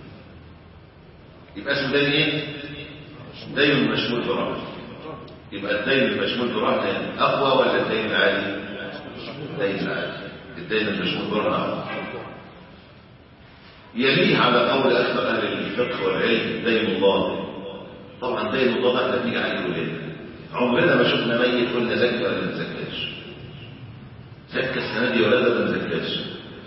يبقى اسمه دين ايه؟ دين مشمول برهن يبقى الدين المشمول برهن اقوى ولا الدين العالي؟ الدين العالي الدين المشمول برهن اقوى يليه على قول أكثر أهل الفقه والعلم دين الله طبعا دين الله احنا بنيجي عليه كلنا عمرنا ما شفنا ميت قلنا زكي ولا ما نزكاش زكى السنة دي ولا ما نزكاش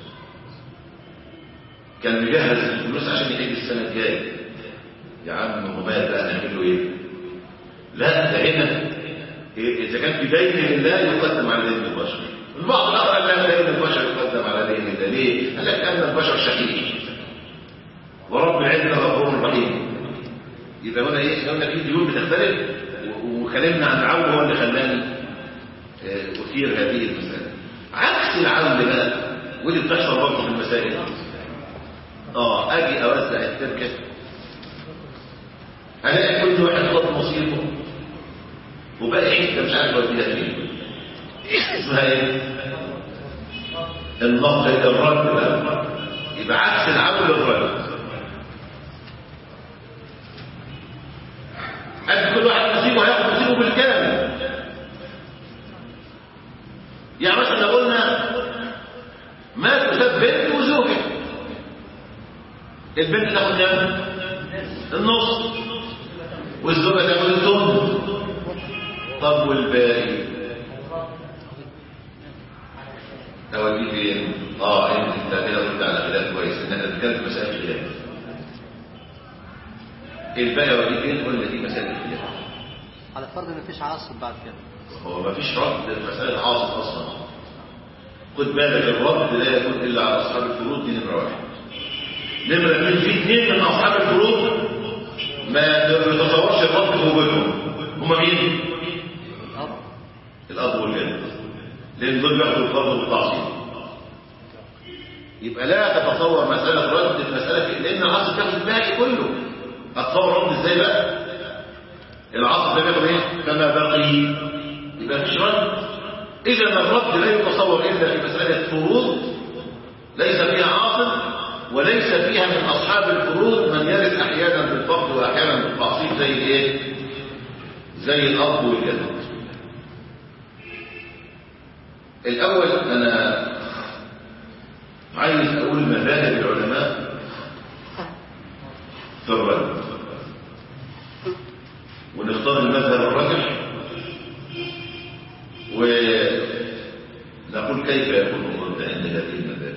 كان مجهز الفلوس عشان يحج السنة الجاية يا عم هو مات بقى نعمل له ايه؟ لا ده هنا إيه إذا كان في دين لله يقدم على دين البشر البعض الآخر قال لا دين البشر يقدم على دين الله ليه؟ قال لك أن البشر شقيق ورب العزة غفور رحيم يبقى هنا ايه قلنا في ديون بتختلف وكلمنا عن العون هو اللي خلاني آه، اثير هذه المساله عكس العون بقى ودي بتحصل برضه في المسائل اه اجي اوزع التركه الاقي كل واحد خد مصيبه وباقي حته مش عارف اوديها فين اسمها ايه؟ النقد الرد بقى يبقى عكس العون الرد قد كل واحد نصيبه هياخد نصيبه بالكامل يعني مثلا لو قلنا ما تساب بنت وزوجة البنت تاخد كام؟ النص والزوجة تاخد الثمن طب والباقي اوديه فين؟ اه انت انت كده قلت على خلاف كويس ان احنا بنتكلم في مسائل خلاف الباقي اوديه فين؟ قلنا دي مسائل خلاف على فرض ان مفيش عاصب بعد كده هو ما فيش رد لمسألة عاصف أصلا خد بالك الرد لا يكون إلا على أصحاب الفروض دي نمرة واحد نمرة اثنين في اثنين من أصحاب الفروض ما يتصورش الرد في وجودهم هما مين؟ الأب الأب والجد لأن دول بياخدوا الفرض والتعصيب يبقى لا تتصور مسألة رد المسألة في لأن العصر بياخد الباقي كله أتصور رد إزاي بقى؟ العصر ده بياخد إيه؟ فما بقي يبقى مفيش رد إذا الرد لا يتصور إلا في مسألة فروض ليس فيها عاصم وليس فيها من أصحاب الفروض من يرث أحيانا بالفرض وأحيانا بالتعصيب زي الإيه؟ زي الأب والجد الأول أنا عايز أقول مذاهب العلماء في الرد ونختار المذهب الراجح ونقول كيف يكون الرد عند هذه المذاهب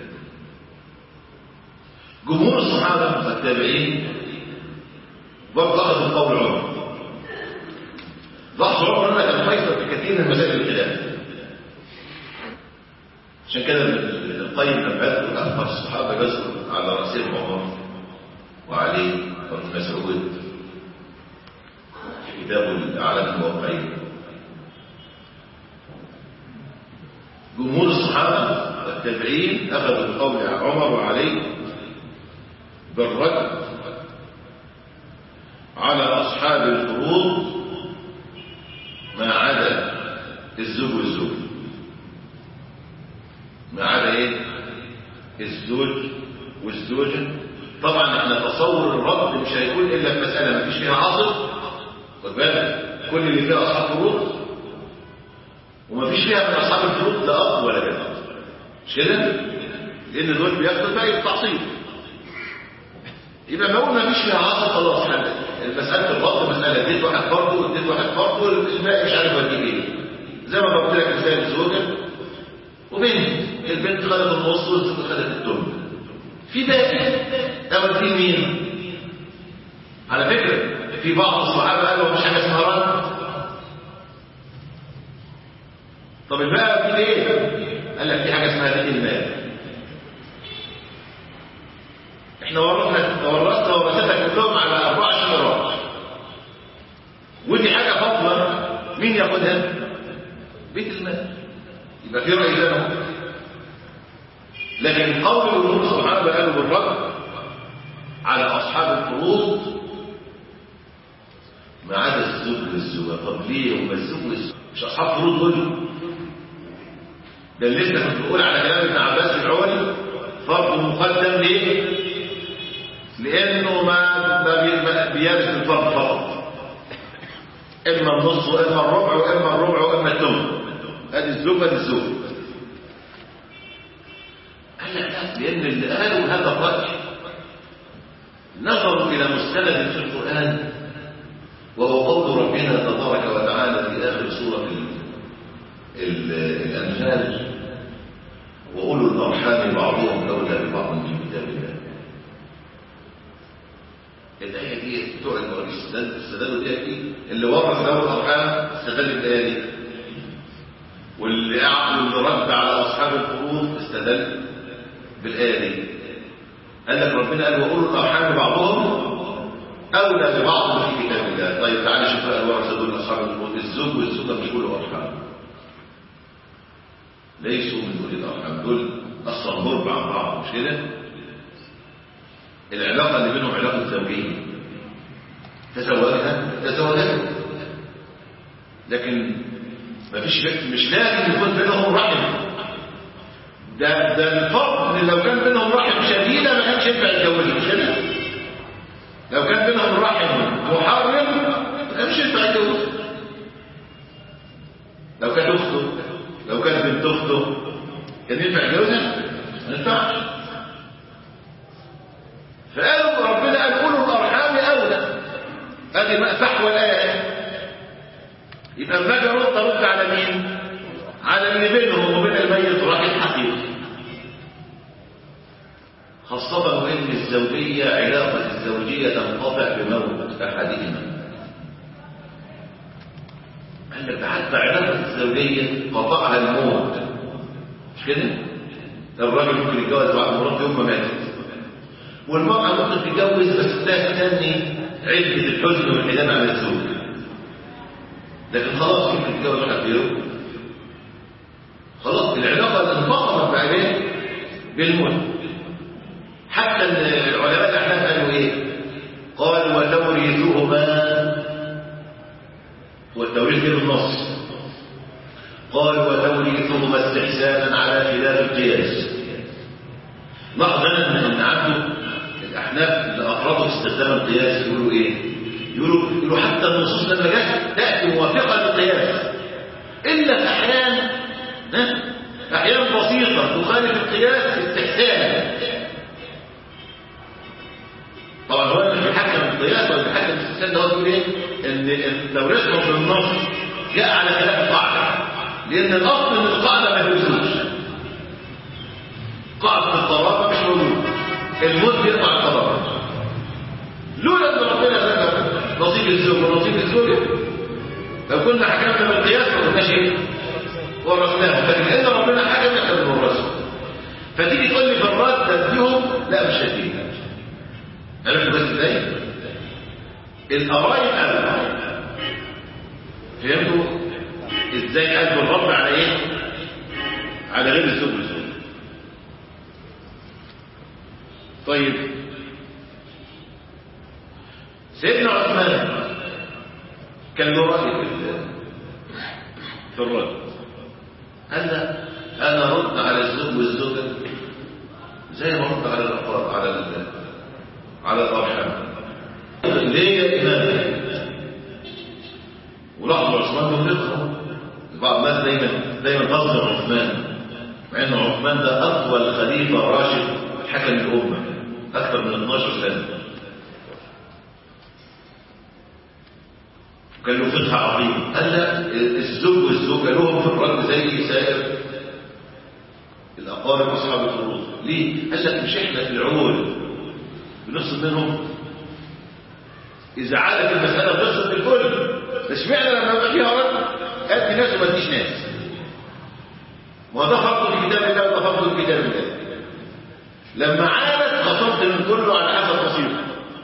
جمهور الصحابة والتابعين وقفوا قول عمر ضغط عمر أنه كان فيصل في كثير من مسائل الخلاف عشان كده ابن القيم لما يذكر أكثر الصحابة يذكر على رأسهم عمر وعلي وابن مسعود في كتابه الأعلام الموقعين جمهور الصحابة والتابعين أخذوا بقول عمر وعلي بالرد على أصحاب الفروض ما عدا الزوج والزوج ما عدا ايه الزوج والزوجة طبعا احنا تصور الرد مش هيكون الا في مسألة ما فيش فيها عاصف خد بالك كل اللي فيها اصحاب فروض وما فيش فيها من اصحاب الفروض لا اب ولا جد مش كده لان دول بياخدوا باقي التعصيب يبقى ما قلنا مفيش فيها عاصف خلاص حل المسألة الرد مسألة اديت واحد فرض واديت واحد فرض والباقي مش عارف اوديه ايه زي ما قلت لك ازاي الزوجة وبنت البنت خدت النص والزوجة خدت التمن في باقي اول في مين على فكرة في بعض الصحابة قالوا مش حاجة اسمها رد طب الباقي في ايه قال لك في حاجة اسمها دين المال احنا ورثنا ورثنا ورثتك كلهم على اربع شهرات ودي حاجة فاضلة مين ياخدها بيت المال يبقى في رأي ده لكن قول الأمور الصحابة قالوا بالرد على أصحاب الفروض ما عدا الزوج والزوجة طب ليه هم الزوج والزوجة مش أصحاب فروض دول ده اللي انت كنت بتقول على كلام ابن عباس العولي فرض مقدم ليه؟ لأنه ما ما بيرث الفرض فقط إما النص وإما الربع وإما الربع وإما الثمن ادي الزوج ادي الزوج قال لك لا لان اللي قالوا هذا الراي نظروا إلى مستند في القرآن وهو قول ربنا تبارك وتعالى في آخر سورة ال- ال- الأنفال وأولو الأرحام بعضهم أولى ببعض في كتاب الله الآية دي بتوع المواريث استدل- استدلوا بيها دي اللي ورث له الأرحام استدل بالآية دي واللي أعطوا اللي رد على أصحاب الفروض استدل بالآية دي قال لك ربنا قال وأولو الأرحام بعضهم أولى ببعض في كتاب الله طيب تعالى شوف بقى الورثة دول أصحاب الفروض الزوج والزوجة مش أولو أرحام ليسوا من أولي الأرحام دول أصلا غرب عن بعض مش كده؟ العلاقة اللي بينهم علاقة زوجية تزوجها تزوجها لكن مفيش مش لازم يكون بينهم رحم ده ده الفرق ان لو كان بينهم رحم شديده ما كانش ينفع يتجوزها مش كده؟ لو كان بينهم رحم محرم ما كانش ينفع يتجوزها لو كانت اخته لو كانت بنت اخته كان ينفع يتجوزها؟ ما ينفعش فقالوا ربنا قال اولو الارحام اولى ادي بقى فحوى الايه يبقى اما اجي ارد ارد على مين؟ على اللي بينهم وبين الميت رحم حقيقي خاصة وإن الزوجية علاقة الزوجية تنقطع بموت أحدهما قال لك ده حتى علاقة الزوجية قطعها الموت مش كده؟ الراجل ممكن يتجوز بعد مراته يوم ما ماتت والمرأة ممكن تتجوز بس تلاقي تاني عدة الحزن والحزان على الزوج لكن خلاص ممكن تتجوز واحد غيره خلاص العلاقة انفصلت بعدين بالموت حتى العلماء الأحناف قالوا إيه؟ قالوا وتوريثهما والتوريث غير النص قال وتوريثهما استحسانا على خلاف القياس لاحظ انا ان عنده الاحناف اللي افرطوا في استخدام القياس يقولوا ايه يقولوا يقولوا حتى النصوص لما جت تاتي موافقه للقياس الا في احيان ها؟ احيان بسيطه تخالف القياس استحسانا طبعا هو اللي بيحكم القياس ولا بيحكم الاستحسان ده هو بيقول ايه ان إن توريثهم في النص جاء على خلاف القاعده لان الاصل ان القاعده ما يجوزوش قاعده القرابه مش موجود الموت بيقطع القرابه لولا ان ربنا ذكر نصيب الزوج ونصيب الزوجه لو كنا حكمنا بالقياس ما كناش ايه ورثناهم لكن ان ربنا حكم احنا بنورثهم فتيجي تقول لي في الرد اديهم لا مش هديهم عرفت بس ازاي القرايب قالوا فهمتوا ازاي قلب الرب على ايه على غير الزوج والزوج طيب سيدنا عثمان كان له راي في ال- في الرد قال لا انا رد على الزوج والزوجه زي ما رد على الاقارب على ال- على الارحام ليه يا امام ولاحظوا عثمان بن رفقه بعض الناس دايما دايما تظهر عثمان مع ان عثمان ده اطول خليفه راشد حكم الامه اكثر من 12 سنه كان له فقه عظيم قال لا الزوج والزوجه لهم في الرد زي سائر الاقارب اصحاب الفروض ليه؟ قال لك مش احنا في العول بنفصل منهم اذا عادت المساله بنفصل بالكل اشمعنى لما يبقى فيها رد ادي ناس وما اديش ناس وده فرض في كتاب الله وده فرض في كتاب الله لما عادت خصمت من كله على حسب نصيبه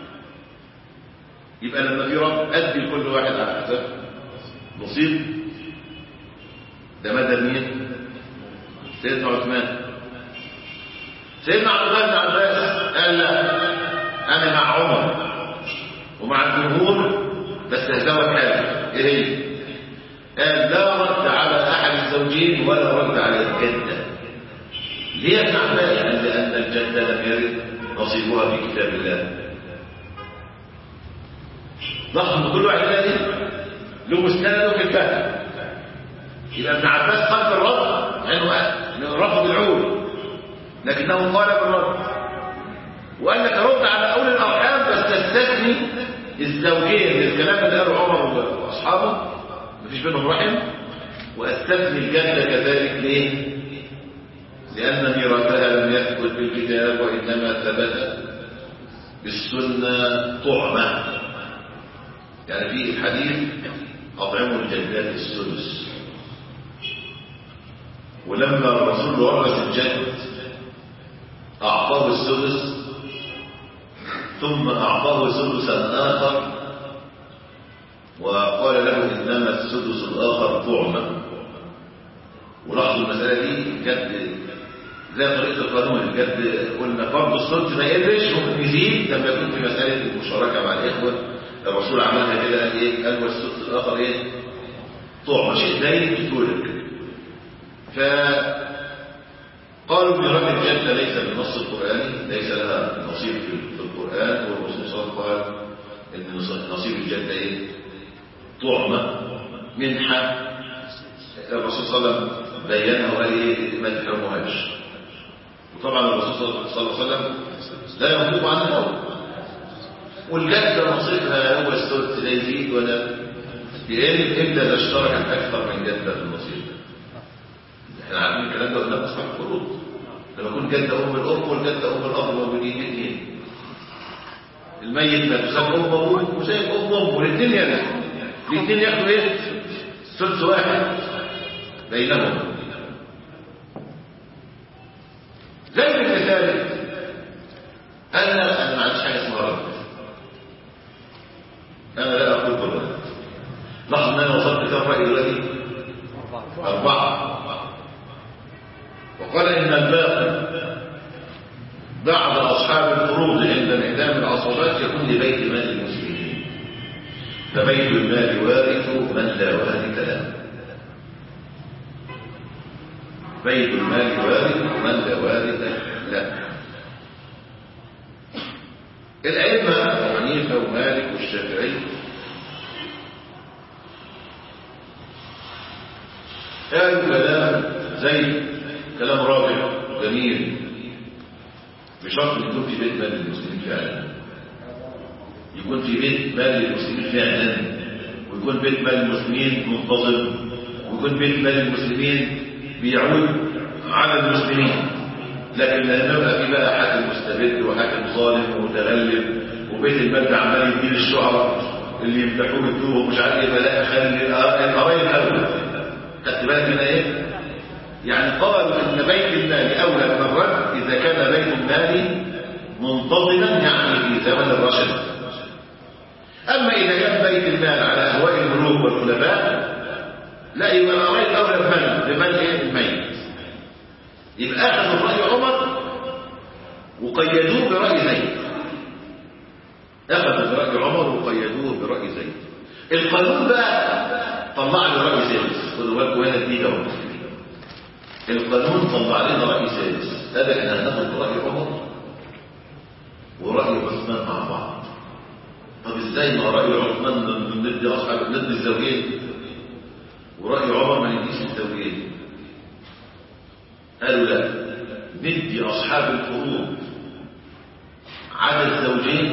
يبقى لما في رب ادي لكل واحد على حسب نصيب ده مدى مين سيدنا عثمان سيدنا عبد الله بن عباس قال لا انا مع عمر ومع الجمهور بس هزوت حاجه ايه هي قال لا رد على احد الزوجين ولا رد على الجده ليه يا ابن عباس قال لان الجده لم يرد نصيبها في كتاب الله لاحظوا كل واحد تاني له مستنده في الفهم يبقى ابن عباس قال بالرد لانه رفض العول لكنه قال بالرد وقال لك رد على اولي الارحام بس تستثني الزوجين الكلام اللي قاله عمر واصحابه مفيش بينهم رحم واستثني الجده كذلك ليه؟ لان ميراثها لم يثبت بالكتاب وانما ثبت بالسنه طعمه يعني في الحديث اطعموا الجدات السدس ولما الرسول ورث الجد اعطاه السدس ثم أعطاه سدسا آخر وقال له إنما السدس الآخر طعمة ولاحظوا المسألة دي جد زي طريقة القانون جد قلنا فرض السدس ما يقلش ممكن يزيد لما يكون في مسألة المشاركة مع الإخوة الرسول عملها كده قال إيه قال والسدس الآخر إيه طعمة شيء دايم تقولك ف قالوا ميراث الجنة ليس بالنص القرآني ليس لها نصيب في القرآن والرسول صلى الله عليه وسلم قال إن نصيب الجنة إيه؟ طعمة منحة الرسول صلى الله عليه وسلم بينها وقال إيه ما تفهموهاش وطبعا الرسول صلى الله عليه وسلم لا ينطق عن الهوى والجنة نصيبها هو السدس لا يزيد ولا يقل إلا إذا اشتركت أكثر من جنة في النصيب احنا عارفين الكلام ده قلنا اصحاب الفروض لما يكون جده ام الام والجده ام الاب موجودين الاثنين الميت ما تسمى ام ابوه وزي ام امه والاثنين ياخدوا الاثنين ياخدوا ايه؟ ثلث واحد بينهم زي المثال انا انا ما عنديش حاجه اسمها رد انا لا اقول كل لاحظ ان انا وصلت كم راي دلوقتي؟ اربعه وقال إن الباقي بعد أصحاب الفروض عند انعدام العصبات يكون لبيت مال المسلمين فبيت المال وارث من لا وارث له بيت المال وارث من لا وارث له الأئمة أبو حنيفة ومالك والشافعي قالوا كلام زي كلام رابع جميل بشرط ان يكون في بيت مال للمسلمين فعلا يكون في بيت مال للمسلمين فعلا ويكون بيت مال المسلمين منتظم ويكون بيت مال المسلمين بيعود على المسلمين لكن لا نبقى في بقى حاكم مستبد وحاكم ظالم ومتغلب وبيت المال ده عمال يدين الشعراء اللي يمدحوه يدوه ومش عارف ايه فلا خلي القرايب اولى خدت بالك من ايه؟ يعني قالوا ان بيت المال اولى من الرد اذا كان بيت المال منتظما يعني في زمن الرشد اما اذا كان بيت المال على اهواء الملوك والخلفاء لا يبقى القرايب اولى بمن بمن ايه الميت يبقى اخذوا راي عمر وقيدوه براي زيد اخذوا براي عمر وقيدوه براي زيد القانون بقى طلع له راي زيد خدوا بالكم هنا دي اهو القانون طلع لنا رأي سادس قال احنا هناخد رأي عمر ورأي عثمان مع بعض طب ازاي ما رأي عثمان ندي أصحاب ندي الزوجين ورأي عمر ما نديش الزوجين قالوا لا ندي أصحاب الفروض عدد زوجين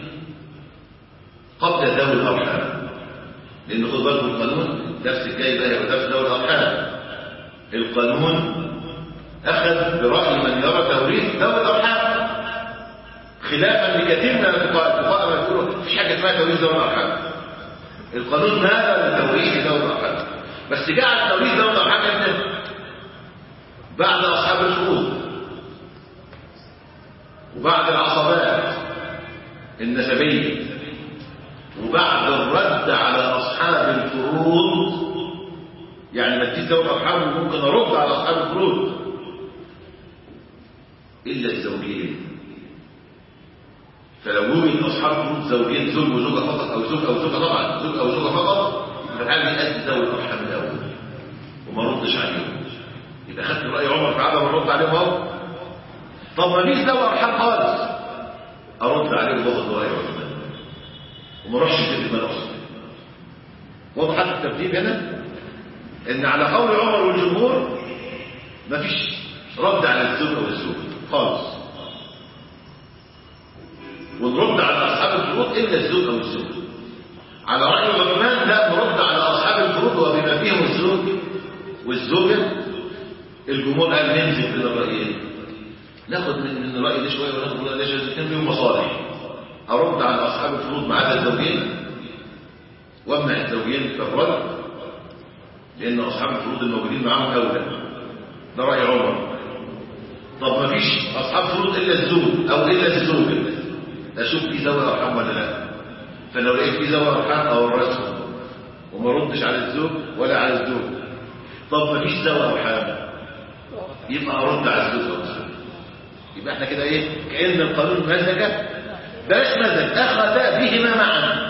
قبل ذوي الأرحام لأن خد بالكم القانون نفس الجاي بقى نفس ذوي الأرحام القانون أخذ برأي من يرى توريث ذوي الأرحام خلافا لكثير من الفقهاء الفقهاء ما يقولوا مفيش حاجة اسمها توريث ذوي الأرحام القانون ماذا لتوريث ذوي الأرحام بس جعل توريث ذوي الأرحام امتى؟ بعد أصحاب الفروض وبعد العصبات النسبية وبعد الرد على أصحاب الفروض يعني ما اديت ذوي الارحام وممكن ارد على اصحاب الفروض الا الزوجين فلو وجد اصحاب فروض زوجين زوج وزوجه فقط او زوج او زوجه طبعا زوج او زوجه فقط يبقى الحال يؤدي ذوي الارحام الاول وما ردش عليهم يبقى خدت راي عمر في عدم الرد عليهم اهو طب ما فيش ذوي ارحام خالص ارد عليهم واخد راي عثمان وما اروحش في المال اصلا وضحت الترتيب هنا ان على قول عمر والجمهور مفيش رد على الزوج او الزوج خالص الا الزوج او الزوج على راي العلماء لا نرد على اصحاب الفروض وبما فيهم الزوج والزوجه الجمهور قال ننزل بين الرايين ناخد من من الراي ده شويه وناخد من الراي ده شويه الاثنين ليهم مصالح ارد على اصحاب الفروض ما عدا الزوجين وامنع الزوجين كفرد لان اصحاب الفروض الموجودين معاهم اولى ده راي عمر طب ما فيش اصحاب فروض الا الزوج او الا الزوجه اشوف في ذوي ارحام ولا لا فلو لقيت في ذوي ارحام اورثهم وما ردش على الزوج ولا على الزوج طب ما فيش ذوي ارحام يبقى ارد على الزوج او الزوج يبقى احنا كده ايه كان القانون مزج بلاش مزج اخذ بهما معا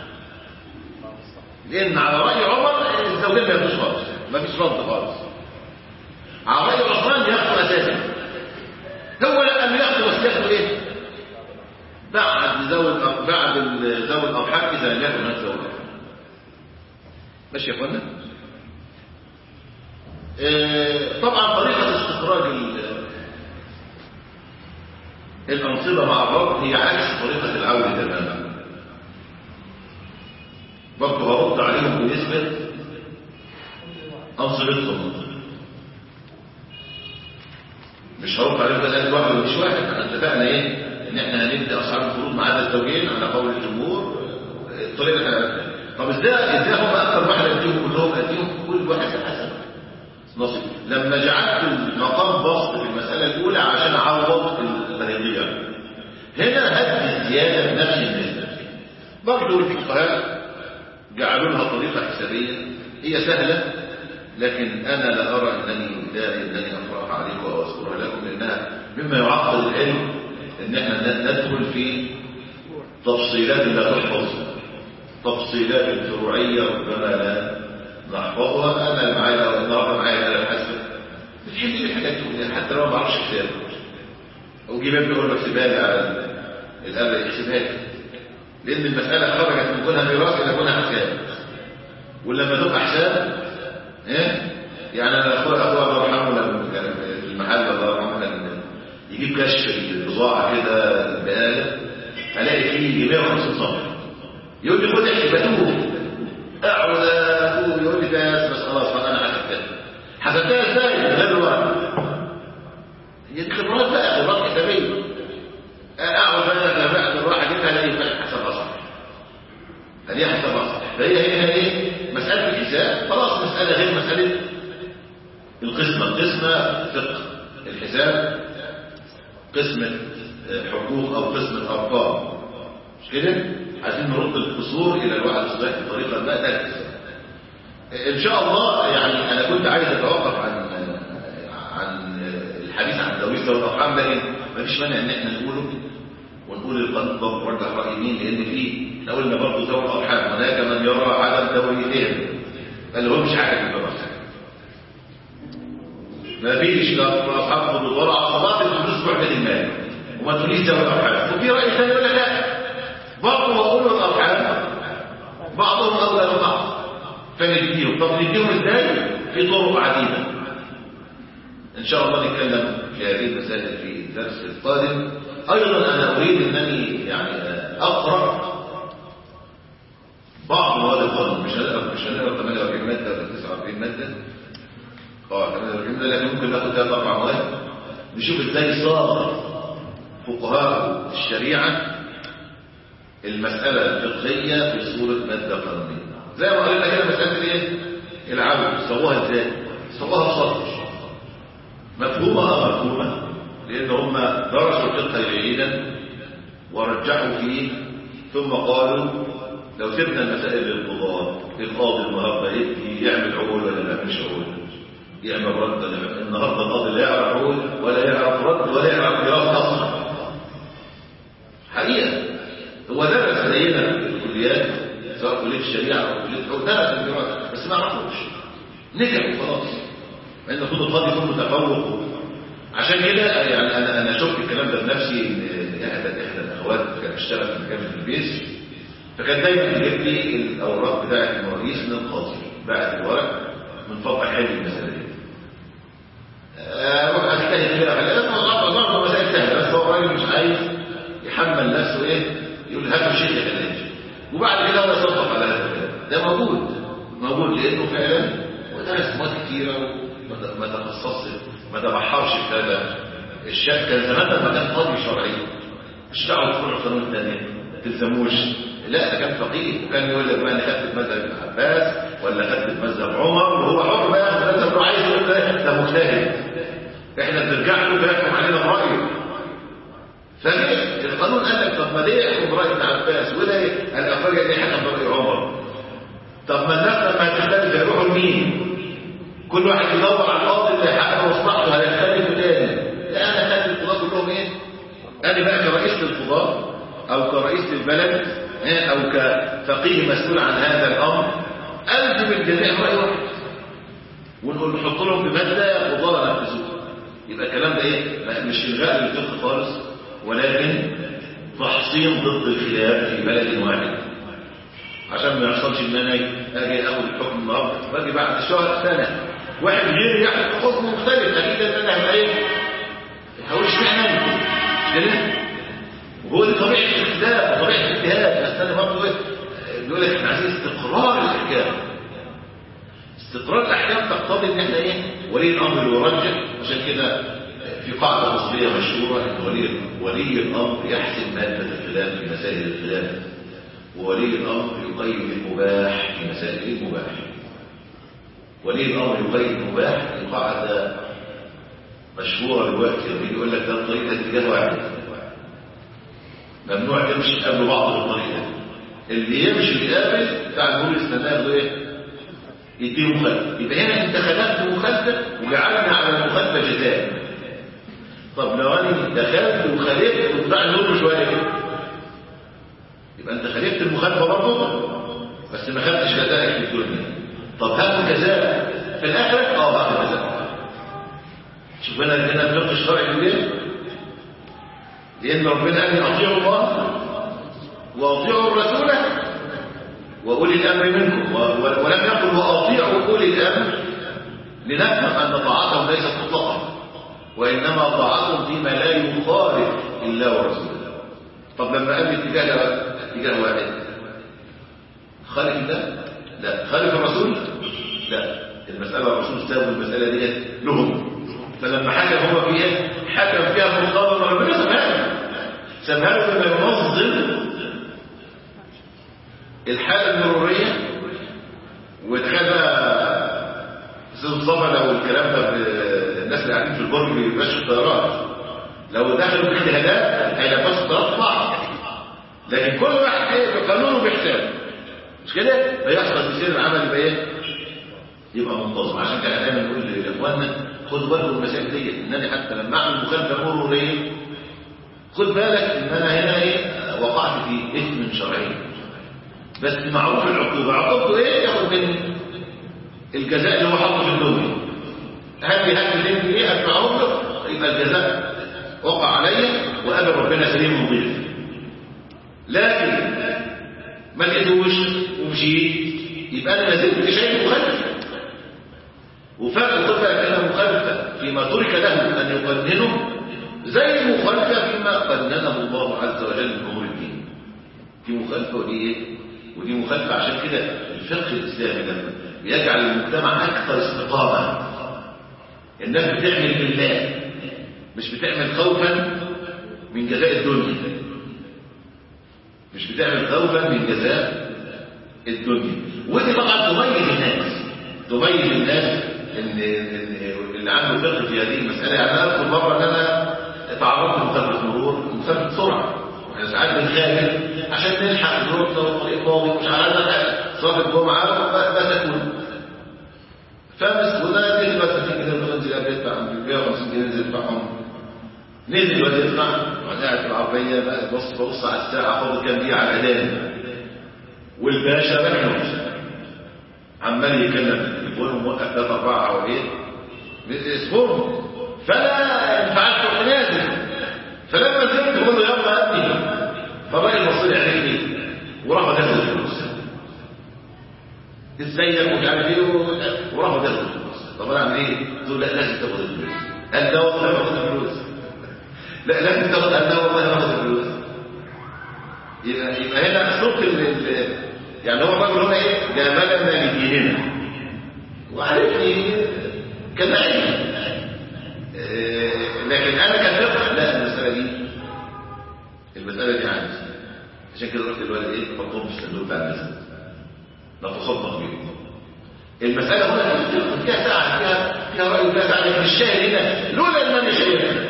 لان على راي عمر الزوجين ما ياخدوش خالص ما فيش رد خالص على راي عثمان ياخدوا اساسا هو لا اللي ياخدوا بس ياخدوا ايه بعد ذوي الأر- بعد ال- ذوي الارحام اذا لم يكن هناك ذوي الارحام ماشي يا اخوانا آه، طبعا طريقه استخراج ال- الانصبه مع الرب هي عكس طريقه العول تماما برضه هرد عليهم بنسبه انصبتهم مش هرد عليهم بس واحد ومش واحد احنا اتفقنا ايه ان احنا هندي اصحاب الفروض ما عدا الزوجين على قول الجمهور الطريقه اللي احنا عرفناها. طب ازاي ازاي هم اكثر واحد اديهم كلهم اديهم كل واحد حسب نصيب لما جعلت المقام بسط في المساله الاولى عشان اعوض الفريضيه هنا هدي الزياده بنفس النسبه برضه الفقهاء جعلوا لها طريقه حسابيه هي سهله لكن انا لا ارى انني لا انني افرح عليكم او اذكرها لكم لانها مما يعقد العلم ان احنا ندخل في تفصيلات لا تحفظ تفصيلات فروعيه ربما لا نحفظها انا اللي معايا لو النهارده معايا انا حاسب بتحل لي الحاجات دي حتى لو ما بعرفش كتاب او جيب ابني اقول له اكتبها لي على الآلة يحسبها لي لان المساله خرجت من كونها ميراث الى كونها حساب ولما تبقى حساب ايه يعني انا اخويا اخويا الله يرحمه لما كان في المحل الله يرحمه كان يجيب كشف البضاعه كده بآلة الاقي فيه 150 صفحه يقول لي خد احسب بتوه اقعد اقول يقول لي بس بس خلاص بقى انا حسبتها حسبتها ازاي من غير الورق هي دي خبرات بقى خبرات حسابيه اقعد بقى بعد الراحه جبتها الاقي بقى حسبها صح هذه حسبها صح فهي هي هي ايه مساله الحساب خلاص مساله غير مساله القسمه القسمه فقه الحساب قسمه حقوق او قسمه ارقام مش كده عايزين نرد القصور الى الوعد الصحيح بطريقه ما تركز ان شاء الله يعني انا كنت عايز اتوقف عن عن الحديث عن التوريث والارحام لكن ما فيش مانع ان احنا نقوله ونقول القانون ده مرجح راي مين لان في احنا قلنا برضه ذوي الارحام هناك من يرى عدم توريثهم بل هو مش عارف الفرص ما فيش لا اصحاب حدود ولا عصابات الفلوس بعد المال وما تريد ذوي الارحام وفي راي ثاني يقول لك لا برضه وأولو الارحام بعضهم اولى من بعض فنديهم طب نديهم ازاي في طرق عديده ان شاء الله نتكلم في هذه المسائل في الدرس القادم ايضا انا اريد انني يعني اقرا بعض مواد القانون مش هنقرا مش هنقرا 48 ماده ولا 49 ماده اه 48 ماده لكن ممكن ناخد ثلاث اربع مواد نشوف ازاي صار فقهاء الشريعه المساله الفقهيه في صوره ماده قانونيه زي ما قلنا كده مساله الايه العبد سووها ازاي سووها بسطر مفهومه اه مفهومه لان هم درسوا الفقه جيدا ورجحوا فيه ثم قالوا لو سيبنا المسائل للقضاة القاضي النهارده يبكي يعمل عقول ولا ما يعملش عقول يعمل رد ولا ما النهارده القاضي لا يعرف عقول ولا يعرف رد ولا يعرف قراءة اصلا حقيقة هو درس زينا في الكليات سواء كلية الشريعة أو كلية الحقوق درس الجراحة بس ما عرفوش نجح وخلاص لأن المفروض القاضي يكون متفوق عشان كده يعني أنا أنا شفت الكلام ده بنفسي إن إحدى إحدى الأخوات كانت بتشتغل في مكان في البيت فكان دايما تجيب لي الأوراق بتاعة المواريث من القاضي بعد الورق من فضل حل المسألة دي أروح أجتهد فيها في الأسف والله برضه مسائل سهلة بس هو الراجل مش عايز يحمل نفسه إيه يقول هاتوا شيخ يا خليج وبعد كده هو يصدق على هذا الكلام ده موجود موجود لانه فعلا ودرس مواد كثيره وما ما تخصصش ما تبحرش في هذا الشك كان زمان لما كان قاضي شرعي مش دعوه بفروع القانون الثانيه ما تلزموش لا ده كان فقيه وكان يقول لك بقى انا خدت مذهب ابن عباس ولا خدت مذهب عمر وهو حر بقى ياخد مذهب عايز يقول ده ده مجتهد احنا بنرجع له بيحكم علينا برايه فليه القانون قال لك طب ما ليه يحكم براي ابن عباس ولا الاخرج ليه حكم براي عمر طب ما الناس لما هتختلف هيروحوا لمين كل واحد يدور على القاضي اللي هيحقق مصلحته هيختلف تاني لا انا خلي القضاه كلهم ايه انا بقى كرئيس للقضاه او كرئيس للبلد إيه؟ او كفقيه مسؤول عن هذا الامر الزم الجميع راي واحد ونقول نحط لهم بماده قضاه نفذوها يبقى الكلام ده ايه ما- مش الغاء للفقه خالص ولكن تحصين ضد الخلاف في بلد واحد عشان ما يحصلش ان انا اجي اخد الحكم النهارده باجي بعد شهر سنه واحد غيري ياخد حكم مختلف اكيد ان انا هبقى ايه هقول اشمعنى انا مش كده وهو دي طبيعه الاختلاف وطبيعه الاجتهاد بس انا برضه ايه بيقول لك احنا عايزين استقرار الاحكام استقرار الاحكام تقتضي ان احنا ايه ولي الامر يرجح عشان كده في قاعده اصليه مشهوره ان ولي ولي الامر يحسم ماده الخلاف في مسائل الخلاف وولي الامر يقيد المباح في مسائل المباح ولي الامر يقيد المباح دي قاعده مشهوره دلوقتي لما يجي يقول لك ده الطريق ده اتجاه واحد ممنوع تمشي قبل بعض بالطريقه اللي يمشي يقابل بتاع النور يستناه ياخده ايه يديه مخالفه يبقى هنا انت خلقت مخالفه وجعلنا على المخالفه جزاء طب لو انا دخلت وخالفت وبتاع النور شويه كده يبقى انت خالفت المخالفه برضه بس ما خدتش جزائك في الدنيا طب هاخد جزاء في الاخره اه هاخد جزاء شوف انا هنا الفقه الشرعي ليه لان ربنا قال لي اطيعوا الله واطيعوا الرسول واولي الامر منكم و- و- ولم يقل واطيعوا اولي الامر لنفهم ان طاعتهم ليست مطلقه وانما طاعتهم فيما لا يخالف الله ورسوله طب لما قال لي اتجاه اتجاه واحد خالف الله لا خالف الرسول لا المساله الرسول ساب المساله دي لهم فلما حكم هو فيها حكم فيها مقابل ربنا سبحانه سبحانه بما ينظم الحالة المرورية وتخيل بقى استاذ مصطفى لو الكلام ده ب- الناس اللي قاعدين في البرج بيمشوا الطيارات لو دخلوا باجتهادات هيلبسوا الطيارات بعض لكن كل واحد ايه بقانونه وبحسابه مش كده؟ فيحصل في سير العمل يبقى ايه؟ يبقى منتظم عشان كده دايما نقول لاخواننا خدوا بالكم من المسائل دي ان انا حتى لما اعمل مخالفه مروريه خد بالك ان انا هنا ايه وقعت في اثم شرعي بس معروف العقوبه عقوبته ايه ياخد من الجزاء اللي هو حاطه في الدنيا هل لي هل لي ايه ادفعه له يبقى الجزاء وقع عليا وقابل ربنا سليم نظيف لكن ما لقيتوش ومشيت يبقى انا ما زلت شيء مخالف وفرق خد بالك انها مخالفه فيما ترك له ان يقننه زي المخالفه فيما قننه الله عز وجل من امور الدين دي مخالفه ودي ايه ودي مخالفه عشان كده الفقه الاسلامي لما بيجعل المجتمع اكثر استقامه الناس بتعمل بالله مش بتعمل خوفا من جزاء الدنيا مش بتعمل خوفا من جزاء الدنيا ودي طبعا تميز الناس تميز الناس ان إن اللي عنده فقه في هذه المساله يعني انا اذكر مره ان انا تعرضت لمخالفه مرور مخالفه سرعه احنا ساعات بنخالف عشان نلحق ظروفنا والطريق فاضي ومش عارف نلحق صلاه الجمعه ما تكون فمسكونا نزل بس في كده ننزل قبل يدفع 150 جنيه نزل يدفعهم نزل الواد يدفع وانا قاعد في العربيه بقى بص ببص على الساعه فاضل كام دقيقه على الاذان والباشا ركنه عمال يكلم التليفون وموقف ثلاثة أربعة حواليه اسمهم فلا انفعلت رحت نازل فلما نزلت بقول له يلا يا ابني فالراجل بص لي عليه وراح داخل الفلوس ازيك ومش عارف ايه وراح داخل الفلوس طب انا اعمل ايه؟ قلت له لا لازم تاخد الفلوس قال لا والله هاخد الفلوس لا لازم تاخد قال لا والله هاخد الفلوس يبقى يبقى هنا صوت ال ال- يعني هو الراجل هنا ايه جاملنا لديننا وعرفني كذلك لكن انا كفقه لا المساله دي المساله دي عندي عشان كده قلت للولد ايه حطهم في الصندوق بتاع المسجد لا تصدق بيه المساله هنا فيها ساعه فيها فيها راي وفيها ساعه لكن الشاهد هنا لولا ان انا شايفها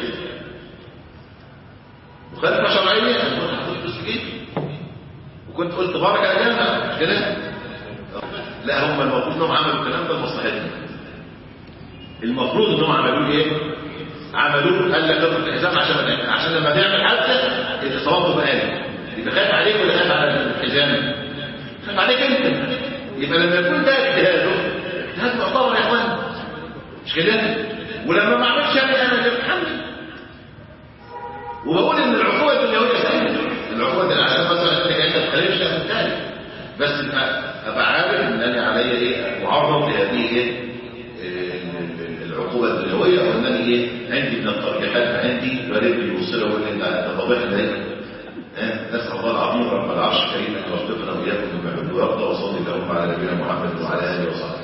مخالفه شرعيه انا كنت هحط فلوس في جيبي وكنت قلت بارك على جنة مش كده لا هم المفروض انهم عملوا الكلام ده لمصلحتنا المفروض انهم عملوه ايه عملوه قال لك اضرب الحزام عشان ما تعمل- عشان لما تعمل حادثه الاصابه تبقى قليله يبقى خايف عليك ولا خايف على الحزام خايف عليك انت يبقى لما يكون ده اجتهاده اجتهاد معتبر يا اخوان مش كده ولما ما عملش انا انا اللي بتحمل وبقول ان العقوبه الدنيويه سهله العقوبه اللي عشان مثلا انت انت بتخليش شيء ثاني بس ابقى ابقى عارف ان انا عليا ايه معرض لهذه ايه ال- العقوبه الدنيويه وانني ايه عندي من الترجيحات عندي ورد يوصله يقول لي انت تضبط لي نسال الله العظيم رب العرش الكريم ان يوفقنا واياكم بما يحب ويرضى وصلي اللهم على نبينا محمد وعلى اله وصحبه